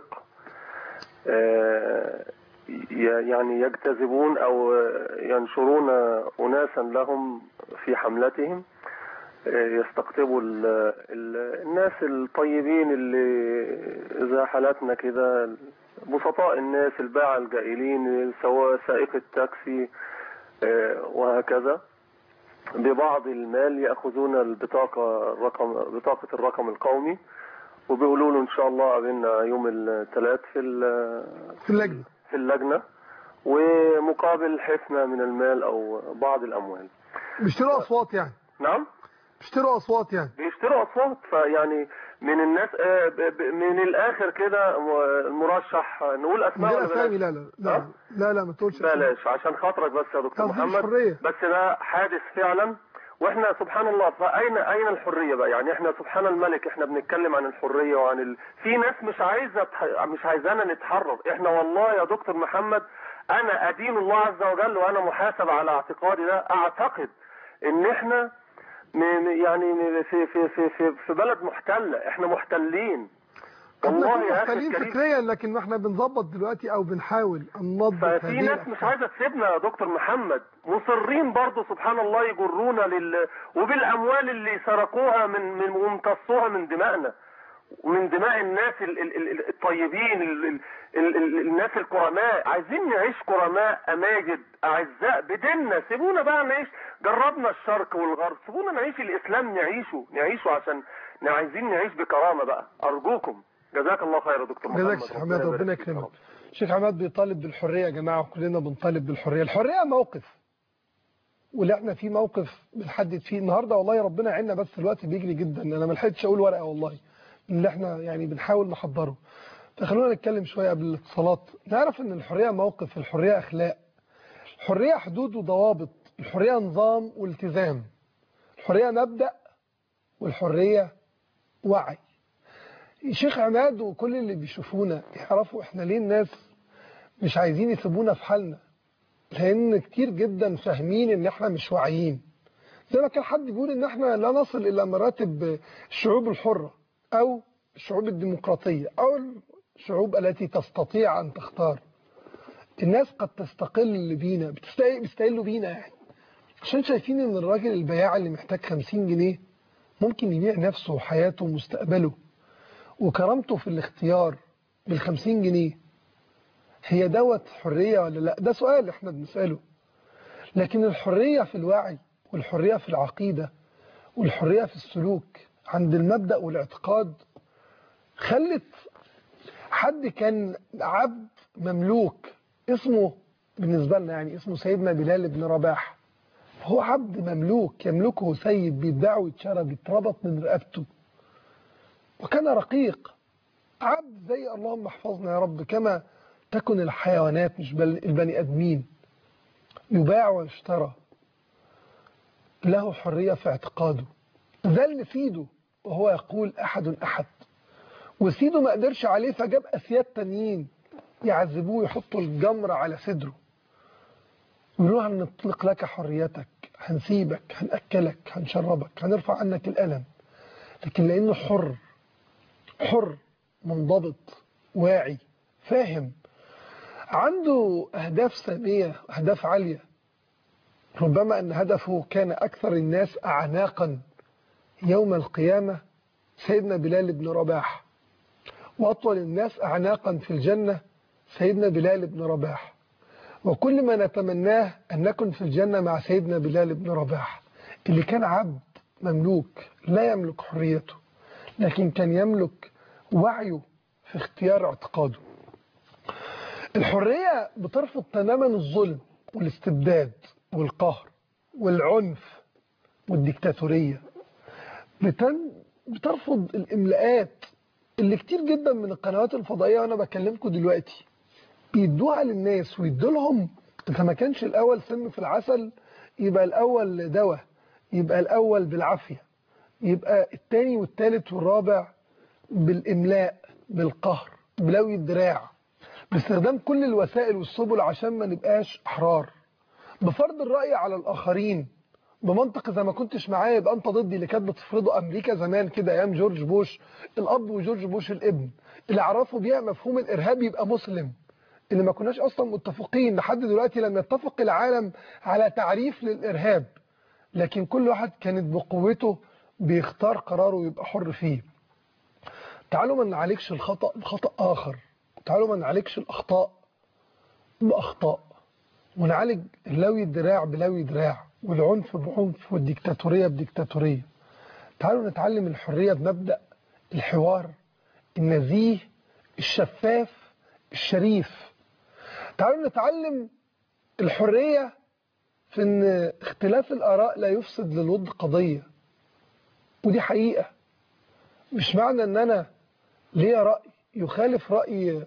آه، ي- يعني يجتذبون او ينشرون اناسا لهم في حملتهم آه، يستقطبوا ال- ال- الناس الطيبين اللي زي حالاتنا كده بسطاء الناس الباعة الجائلين سواء سائق التاكسي آه، وهكذا ببعض المال يأخذون البطاقة الرقم بطاقة الرقم القومي وبيقولوا له إن شاء الله قابلنا يوم الثلاث في ال- في اللجنه في اللجنة ومقابل حفنة من المال أو بعض الأموال بيشتروا اصوات يعني نعم بيشتروا اصوات يعني بيشتروا أصوات فيعني من الناس آه، ب- ب- من الآخر كده م- المرشح نقول من أسماء غير ولا بلاش؟ اسامي لا لا لا لا لا ما تقولش أسامي. بلاش عشان خاطرك بس يا دكتور تفضيل محمد الحرية. بس ده حادث فعلا واحنا سبحان الله فاين اين الحريه بقى يعني احنا سبحان الملك احنا بنتكلم عن الحريه وعن ال... في ناس مش عايزه تح... مش عايزانا نتحرر احنا والله يا دكتور محمد انا ادين الله عز وجل وانا محاسب على اعتقادي ده اعتقد ان احنا م... م- يعني م- في في في في, في بلد محتله احنا محتلين والله والله يا اخي محتلين الكريم فكريا لكن احنا بنظبط دلوقتي او بنحاول ان نضبط ففي هذه ناس مش عايزه تسيبنا يا دكتور محمد مصرين برضو سبحان الله يجرونا لل وبالاموال اللي سرقوها من من وامتصوها من دمائنا من دماء الناس ال- ال- ال- الطيبين ال- ال- ال- ال- الناس الكرماء عايزين نعيش كرماء اماجد اعزاء بديننا سيبونا بقى نعيش جربنا الشرق والغرب سيبونا نعيش الاسلام نعيشه نعيشه عشان عايزين نعيش بكرامه بقى ارجوكم جزاك الله خير يا دكتور محمد جزاك شيخ حماد ربنا يكرمك شيخ حماد بيطالب بالحرية يا جماعة وكلنا بنطالب بالحرية الحرية موقف واللي احنا فيه موقف بنحدد فيه النهاردة والله ربنا يعيننا بس الوقت بيجري جدا انا ما لحقتش اقول ورقة والله من اللي احنا يعني بنحاول نحضره فخلونا نتكلم شوية قبل الاتصالات نعرف ان الحرية موقف الحرية اخلاق الحرية حدود وضوابط الحرية نظام والتزام الحرية مبدأ والحرية وعي شيخ عماد وكل اللي بيشوفونا يعرفوا احنا ليه الناس مش عايزين يسيبونا في حالنا لان كتير جدا فاهمين ان احنا مش واعيين زي ما كان حد بيقول ان احنا لا نصل الى مراتب الشعوب الحرة او الشعوب الديمقراطية او الشعوب التي تستطيع ان تختار الناس قد تستقل بينا بتستقل بيستقلوا بينا يعني عشان شايفين ان الراجل البياع اللي محتاج 50 جنيه ممكن يبيع نفسه وحياته ومستقبله وكرامته في الاختيار بالخمسين جنيه هي دوت حرية ولا لا ده سؤال احنا بنسأله لكن الحرية في الوعي والحرية في العقيدة والحرية في السلوك عند المبدأ والاعتقاد خلت حد كان عبد مملوك اسمه بالنسبة لنا يعني اسمه سيدنا بلال بن رباح هو عبد مملوك يملكه سيد بيتباع ويتشرى بيتربط من رقبته وكان رقيق عبد زي اللهم احفظنا يا رب كما تكن الحيوانات مش بل البني ادمين يباع ويشترى له حرية في اعتقاده ذل سيده وهو يقول أحد أحد وسيده ما قدرش عليه فجاب أسياد تانيين يعذبوه يحطوا الجمر على صدره يقولوا له هنطلق لك حريتك هنسيبك هنأكلك هنشربك هنرفع عنك الألم لكن لأنه حر حر منضبط واعي فاهم عنده أهداف سامية أهداف عالية ربما أن هدفه كان أكثر الناس أعناقا يوم القيامة سيدنا بلال بن رباح وأطول الناس أعناقا في الجنة سيدنا بلال بن رباح وكل ما نتمناه أن نكن في الجنة مع سيدنا بلال بن رباح اللي كان عبد مملوك لا يملك حريته لكن كان يملك وعيه في اختيار اعتقاده الحرية بترفض تماما الظلم والاستبداد والقهر والعنف والديكتاتورية بتن... بترفض الإملاءات اللي كتير جدا من القنوات الفضائية وأنا بكلمكم دلوقتي بيدوها للناس ويدوا لهم إذا ما كانش الأول سم في العسل يبقى الأول دواء يبقى الأول بالعافية يبقى التاني والتالت والرابع بالإملاء بالقهر بلوي الدراع باستخدام كل الوسائل والسبل عشان ما نبقاش أحرار بفرض الرأي على الآخرين بمنطق إذا ما كنتش معايا يبقى أنت ضدي اللي كانت بتفرضه أمريكا زمان كده أيام جورج بوش الأب وجورج بوش الابن اللي عرفوا بيها مفهوم الإرهاب يبقى مسلم اللي ما كناش أصلا متفقين لحد دلوقتي لم يتفق العالم على تعريف للإرهاب لكن كل واحد كانت بقوته بيختار قراره ويبقى حر فيه تعالوا ما نعالجش الخطأ بخطأ آخر تعالوا ما نعالجش الأخطاء بأخطاء ونعالج اللوي الدراع بلوي دراع والعنف بعنف والديكتاتورية بديكتاتورية تعالوا نتعلم الحرية بمبدأ الحوار النزيه الشفاف الشريف تعالوا نتعلم الحرية في ان اختلاف الآراء لا يفسد للود قضية ودي حقيقة مش معنى ان انا ليا رأي يخالف رأي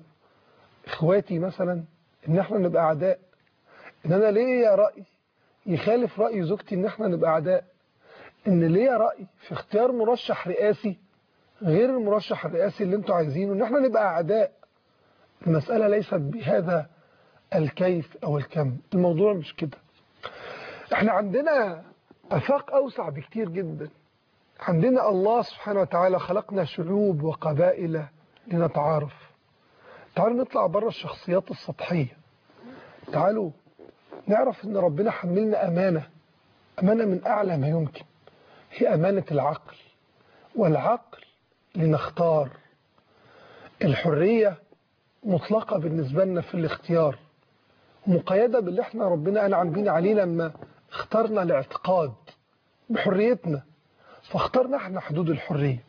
اخواتي مثلا ان احنا نبقى اعداء ان انا ليا رأي يخالف رأي زوجتي ان احنا نبقى اعداء ان ليا رأي في اختيار مرشح رئاسي غير المرشح الرئاسي اللي انتوا عايزينه ان احنا نبقى اعداء المسألة ليست بهذا الكيف او الكم الموضوع مش كده احنا عندنا افاق اوسع بكتير جدا عندنا الله سبحانه وتعالى خلقنا شعوب وقبائل لنتعارف تعالوا نطلع بره الشخصيات السطحية تعالوا نعرف ان ربنا حملنا امانة امانة من اعلى ما يمكن هي امانة العقل والعقل لنختار الحرية مطلقة بالنسبة لنا في الاختيار مقيدة باللي احنا ربنا أنعم بينا عليه لما اخترنا الاعتقاد بحريتنا فاخترنا احنا حدود الحرية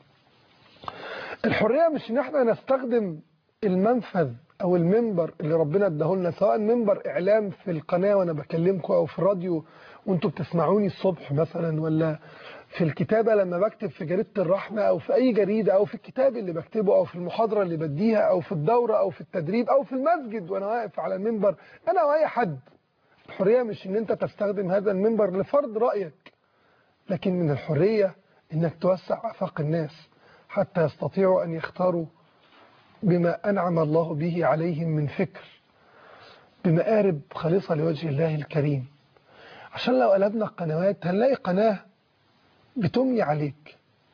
الحرية مش ان احنا نستخدم المنفذ او المنبر اللي ربنا اداهولنا سواء منبر اعلام في القناة وانا بكلمكم او في الراديو وانتوا بتسمعوني الصبح مثلا ولا في الكتابة لما بكتب في جريدة الرحمة او في اي جريدة او في الكتاب اللي بكتبه او في المحاضرة اللي بديها او في الدورة او في التدريب او في المسجد وانا واقف على المنبر انا واي حد الحرية مش ان انت تستخدم هذا المنبر لفرض رأيك لكن من الحرية انك توسع افاق الناس حتى يستطيعوا ان يختاروا بما انعم الله به عليهم من فكر بمآرب خالصة لوجه الله الكريم عشان لو قلبنا القنوات هنلاقي قناة بتملي عليك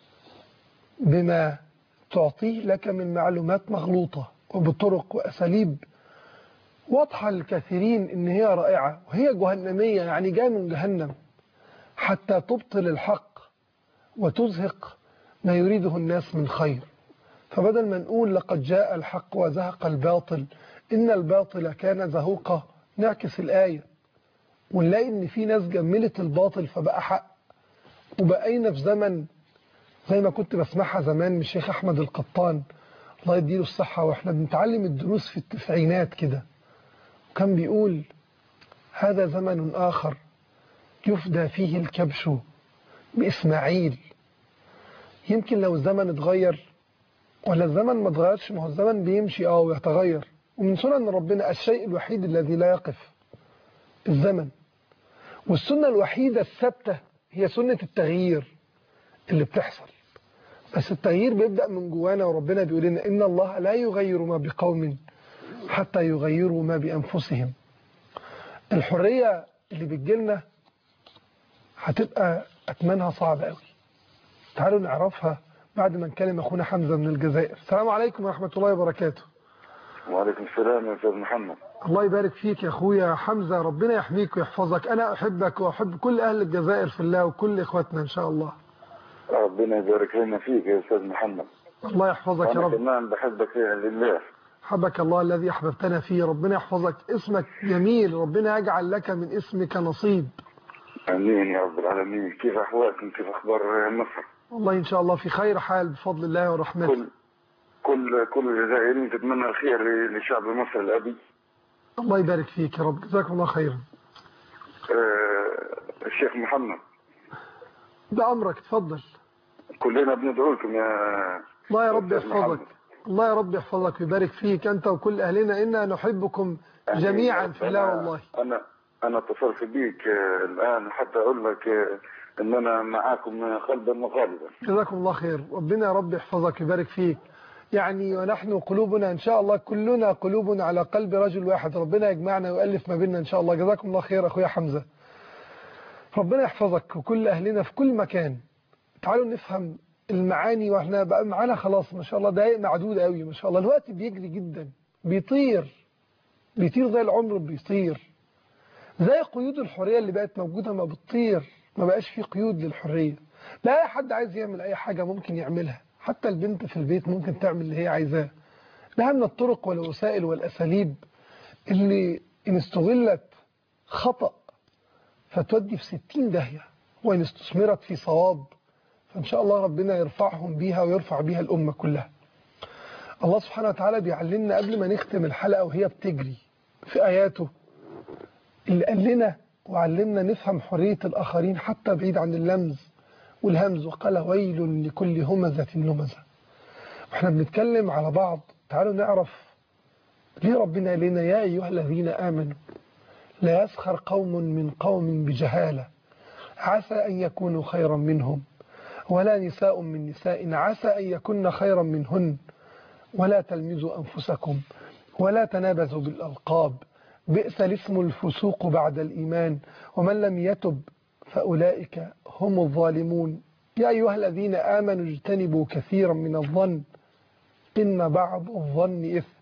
بما تعطيه لك من معلومات مغلوطة وبطرق وأساليب واضحة للكثيرين إن هي رائعة وهي جهنمية يعني جاية من جهنم حتى تبطل الحق وتزهق ما يريده الناس من خير فبدل ما نقول لقد جاء الحق وزهق الباطل إن الباطل كان زهوقا نعكس الآية ونلاقي إن في ناس جملت الباطل فبقى حق وبقينا في زمن زي ما كنت بسمعها زمان من الشيخ أحمد القطان الله يديله الصحة وإحنا بنتعلم الدروس في التسعينات كده وكان بيقول هذا زمن آخر يفدى فيه الكبش بإسماعيل يمكن لو الزمن اتغير ولا الزمن ما اتغيرش ما هو الزمن بيمشي اه ويتغير ومن سنن ربنا الشيء الوحيد الذي لا يقف الزمن والسنة الوحيدة الثابتة هي سنة التغيير اللي بتحصل بس التغيير بيبدأ من جوانا وربنا بيقول لنا إن الله لا يغير ما بقوم حتى يغيروا ما بأنفسهم الحرية اللي بتجيلنا هتبقى أتمنها صعب قوي تعالوا نعرفها بعد ما نكلم أخونا حمزة من الجزائر السلام عليكم ورحمة الله وبركاته وعليكم السلام يا استاذ محمد الله يبارك فيك يا أخويا حمزة ربنا يحميك ويحفظك أنا أحبك وأحب كل أهل الجزائر في الله وكل إخواتنا إن شاء الله ربنا يبارك لنا فيك يا استاذ محمد الله يحفظك يا وانا رب كمان بحبك لله حبك الله الذي أحببتنا فيه ربنا يحفظك اسمك جميل ربنا يجعل لك من اسمك نصيب امين يا رب العالمين كيف احوالكم كيف اخبار مصر والله إن شاء الله في خير حال بفضل الله ورحمته كل كل كل الجزائريين تتمنى الخير لشعب مصر الابي الله يبارك فيك يا رب جزاكم الله خيرا آه الشيخ محمد ده أمرك اتفضل كلنا بندعو لكم يا الله يا رب أستاذ يحفظك محمد. الله يا رب يحفظك ويبارك فيك أنت وكل أهلنا إنا نحبكم جميعا في الله أنا- والله انا انا اتصلت بيك آه، الان حتى اقول لك آه، ان انا معاكم قلبا وقالبا جزاكم الله خير ربنا يا رب يحفظك ويبارك فيك يعني ونحن قلوبنا إن شاء الله كلنا قلوبنا على قلب رجل واحد ربنا يجمعنا ويؤلف ما بيننا إن شاء الله جزاكم الله خير أخويا حمزة ربنا يحفظك وكل أهلنا في كل مكان تعالوا نفهم المعاني واحنا بقى معانا خلاص ما شاء الله دقايق معدودة قوي ما شاء الله الوقت بيجري جدا بيطير بيطير زي العمر بيطير زي قيود الحرية اللي بقت موجودة ما بتطير ما بقاش في قيود للحرية لا أي حد عايز يعمل أي حاجة ممكن يعملها حتى البنت في البيت ممكن تعمل اللي هي عايزاه لها من الطرق والوسائل والأساليب اللي إن استغلت خطأ فتودي في ستين داهية وإن استثمرت في صواب فإن شاء الله ربنا يرفعهم بيها ويرفع بيها الأمة كلها الله سبحانه وتعالى بيعلمنا قبل ما نختم الحلقة وهي بتجري في آياته اللي قال لنا وعلمنا نفهم حرية الآخرين حتى بعيد عن اللمز والهمز وقال ويل لكل همزة لمزة واحنا بنتكلم على بعض تعالوا نعرف ليه ربنا قال لنا يا أيها الذين آمنوا لا يسخر قوم من قوم بجهالة عسى أن يكونوا خيرا منهم ولا نساء من نساء عسى أن يكن خيرا منهن ولا تلمزوا أنفسكم ولا تنابزوا بالألقاب بئس الاسم الفسوق بعد الإيمان ومن لم يتب فأولئك هم الظالمون يا أيها الذين آمنوا اجتنبوا كثيرا من الظن إن بعض الظن إثم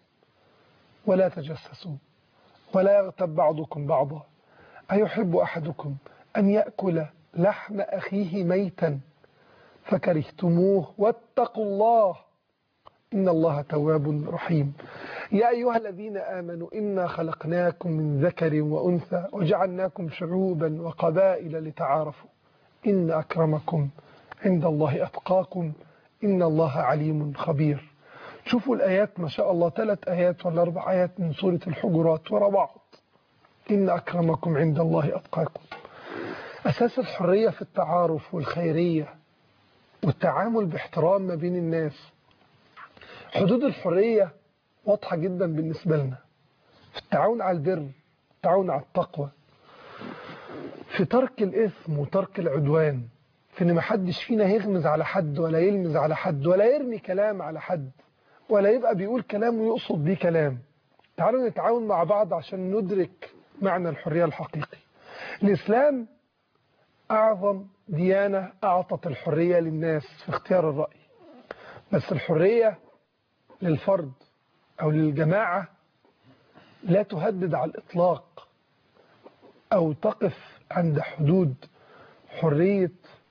ولا تجسسوا ولا يغتب بعضكم بعضا أيحب أحدكم أن يأكل لحم أخيه ميتا فكرهتموه واتقوا الله إن الله تواب رحيم يا أيها الذين آمنوا إنا خلقناكم من ذكر وأنثى وجعلناكم شعوبا وقبائل لتعارفوا إن أكرمكم عند الله أتقاكم إن الله عليم خبير شوفوا الآيات ما شاء الله ثلاث آيات ولا أربع آيات من سورة الحجرات ورا بعض إن أكرمكم عند الله أتقاكم أساس الحرية في التعارف والخيرية والتعامل باحترام ما بين الناس حدود الحرية واضحة جدا بالنسبة لنا في التعاون على البر التعاون على التقوى في ترك الإثم وترك العدوان في ان ما حدش فينا يغمز على حد ولا يلمز على حد ولا يرمي كلام على حد ولا يبقى بيقول كلام ويقصد بيه كلام تعالوا نتعاون مع بعض عشان ندرك معنى الحرية الحقيقي الإسلام أعظم ديانة أعطت الحرية للناس في اختيار الرأي بس الحرية للفرد أو للجماعة لا تهدد على الإطلاق أو تقف عند حدود حرية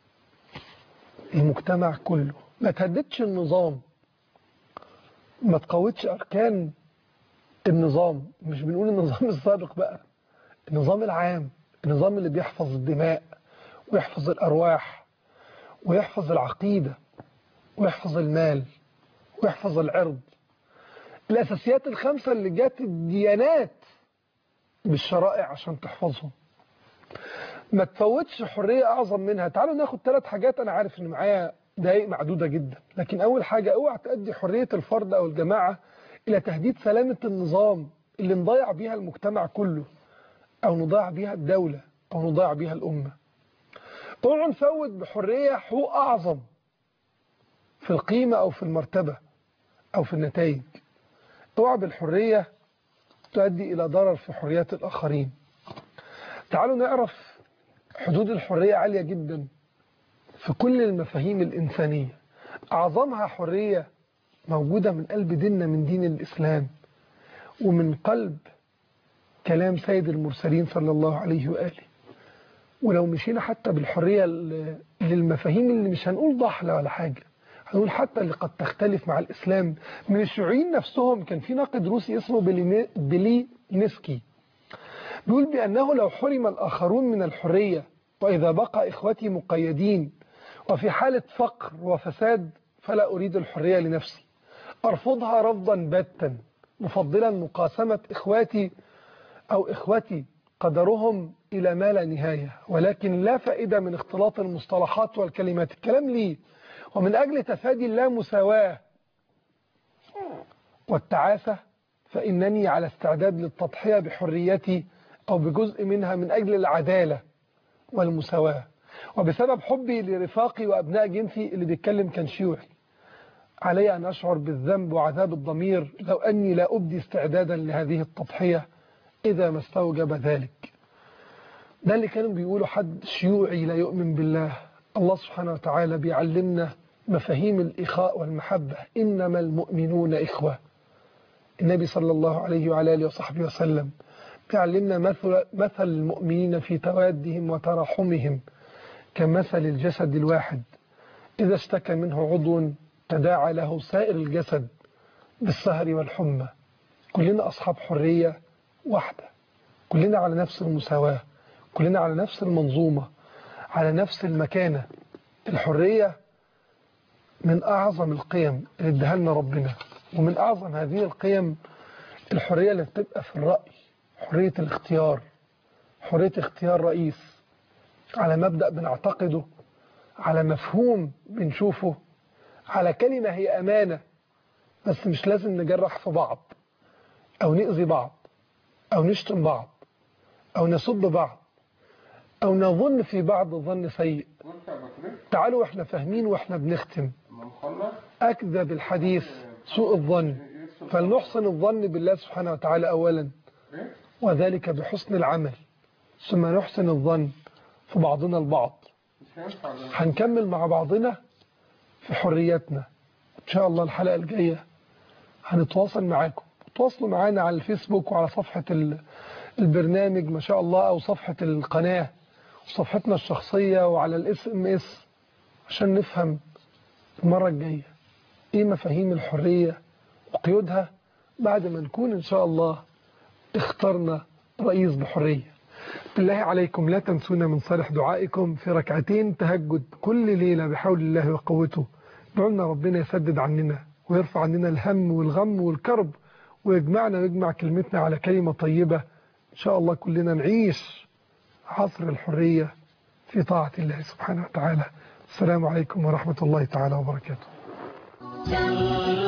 المجتمع كله ما تهددش النظام ما تقوتش أركان النظام مش بنقول النظام السابق بقى النظام العام النظام اللي بيحفظ الدماء ويحفظ الأرواح ويحفظ العقيدة ويحفظ المال ويحفظ العرض الأساسيات الخمسة اللي جات الديانات بالشرائع عشان تحفظهم ما تفوتش حرية أعظم منها تعالوا ناخد ثلاث حاجات أنا عارف إن معايا دقايق معدودة جدا لكن أول حاجة اوعى تأدي حرية الفرد أو الجماعة إلى تهديد سلامة النظام اللي نضيع بيها المجتمع كله أو نضيع بيها الدولة أو نضيع بيها الأمة اوعوا نفوت بحرية حقوق أعظم في القيمة أو في المرتبة أو في النتائج اوعى بالحرية تؤدي إلى ضرر في حريات الآخرين تعالوا نعرف حدود الحرية عالية جدا في كل المفاهيم الإنسانية أعظمها حرية موجودة من قلب ديننا من دين الإسلام ومن قلب كلام سيد المرسلين صلى الله عليه وآله ولو مشينا حتى بالحرية للمفاهيم اللي مش هنقول ضحلة ولا حاجة هنقول حتى اللي قد تختلف مع الإسلام من الشيوعيين نفسهم كان في ناقد روسي اسمه بلي نسكي بيقول بأنه لو حرم الآخرون من الحرية وإذا بقى إخوتي مقيدين وفي حالة فقر وفساد فلا أريد الحرية لنفسي أرفضها رفضا باتا مفضلا مقاسمة إخواتي أو إخوتي قدرهم إلى ما لا نهاية ولكن لا فائدة من اختلاط المصطلحات والكلمات الكلام لي ومن أجل تفادي اللامساواة والتعاسة فإنني على استعداد للتضحية بحريتي أو بجزء منها من أجل العدالة والمساواة وبسبب حبي لرفاقي وأبناء جنسي اللي بيتكلم كان شيوعي علي أن أشعر بالذنب وعذاب الضمير لو أني لا أبدي استعدادا لهذه التضحية إذا ما استوجب ذلك ده اللي كانوا بيقولوا حد شيوعي لا يؤمن بالله الله سبحانه وتعالى بيعلمنا مفاهيم الإخاء والمحبة إنما المؤمنون إخوة النبي صلى الله عليه وعلى آله وصحبه وسلم بيعلمنا مثل, مثل المؤمنين في توادهم وتراحمهم كمثل الجسد الواحد إذا اشتكى منه عضو تداعى له سائر الجسد بالسهر والحمى كلنا أصحاب حرية واحدة كلنا على نفس المساواة كلنا على نفس المنظومة على نفس المكانة الحرية من أعظم القيم اللي ادها لنا ربنا ومن أعظم هذه القيم الحرية اللي بتبقى في الرأي حرية الاختيار حرية اختيار رئيس على مبدأ بنعتقده على مفهوم بنشوفه على كلمة هي أمانة بس مش لازم نجرح في بعض أو نأذي بعض أو نشتم بعض أو نسب بعض أو نظن في بعض ظن سيء تعالوا وإحنا فاهمين وإحنا بنختم أكذب الحديث سوء الظن فلنحسن الظن بالله سبحانه وتعالى أولا وذلك بحسن العمل ثم نحسن الظن في بعضنا البعض هنكمل مع بعضنا في حريتنا إن شاء الله الحلقة الجاية هنتواصل معاكم تواصلوا معانا على الفيسبوك وعلى صفحة البرنامج ما شاء الله أو صفحة القناة وصفحتنا الشخصية وعلى الاس ام اس عشان نفهم المرة الجاية ايه مفاهيم الحرية وقيودها بعد ما نكون ان شاء الله اخترنا رئيس بحرية بالله عليكم لا تنسونا من صالح دعائكم في ركعتين تهجد كل ليلة بحول الله وقوته دعونا ربنا يسدد عننا ويرفع عننا الهم والغم والكرب ويجمعنا ويجمع كلمتنا على كلمة طيبة إن شاء الله كلنا نعيش عصر الحرية في طاعة الله سبحانه وتعالى السلام عليكم ورحمة الله تعالى وبركاته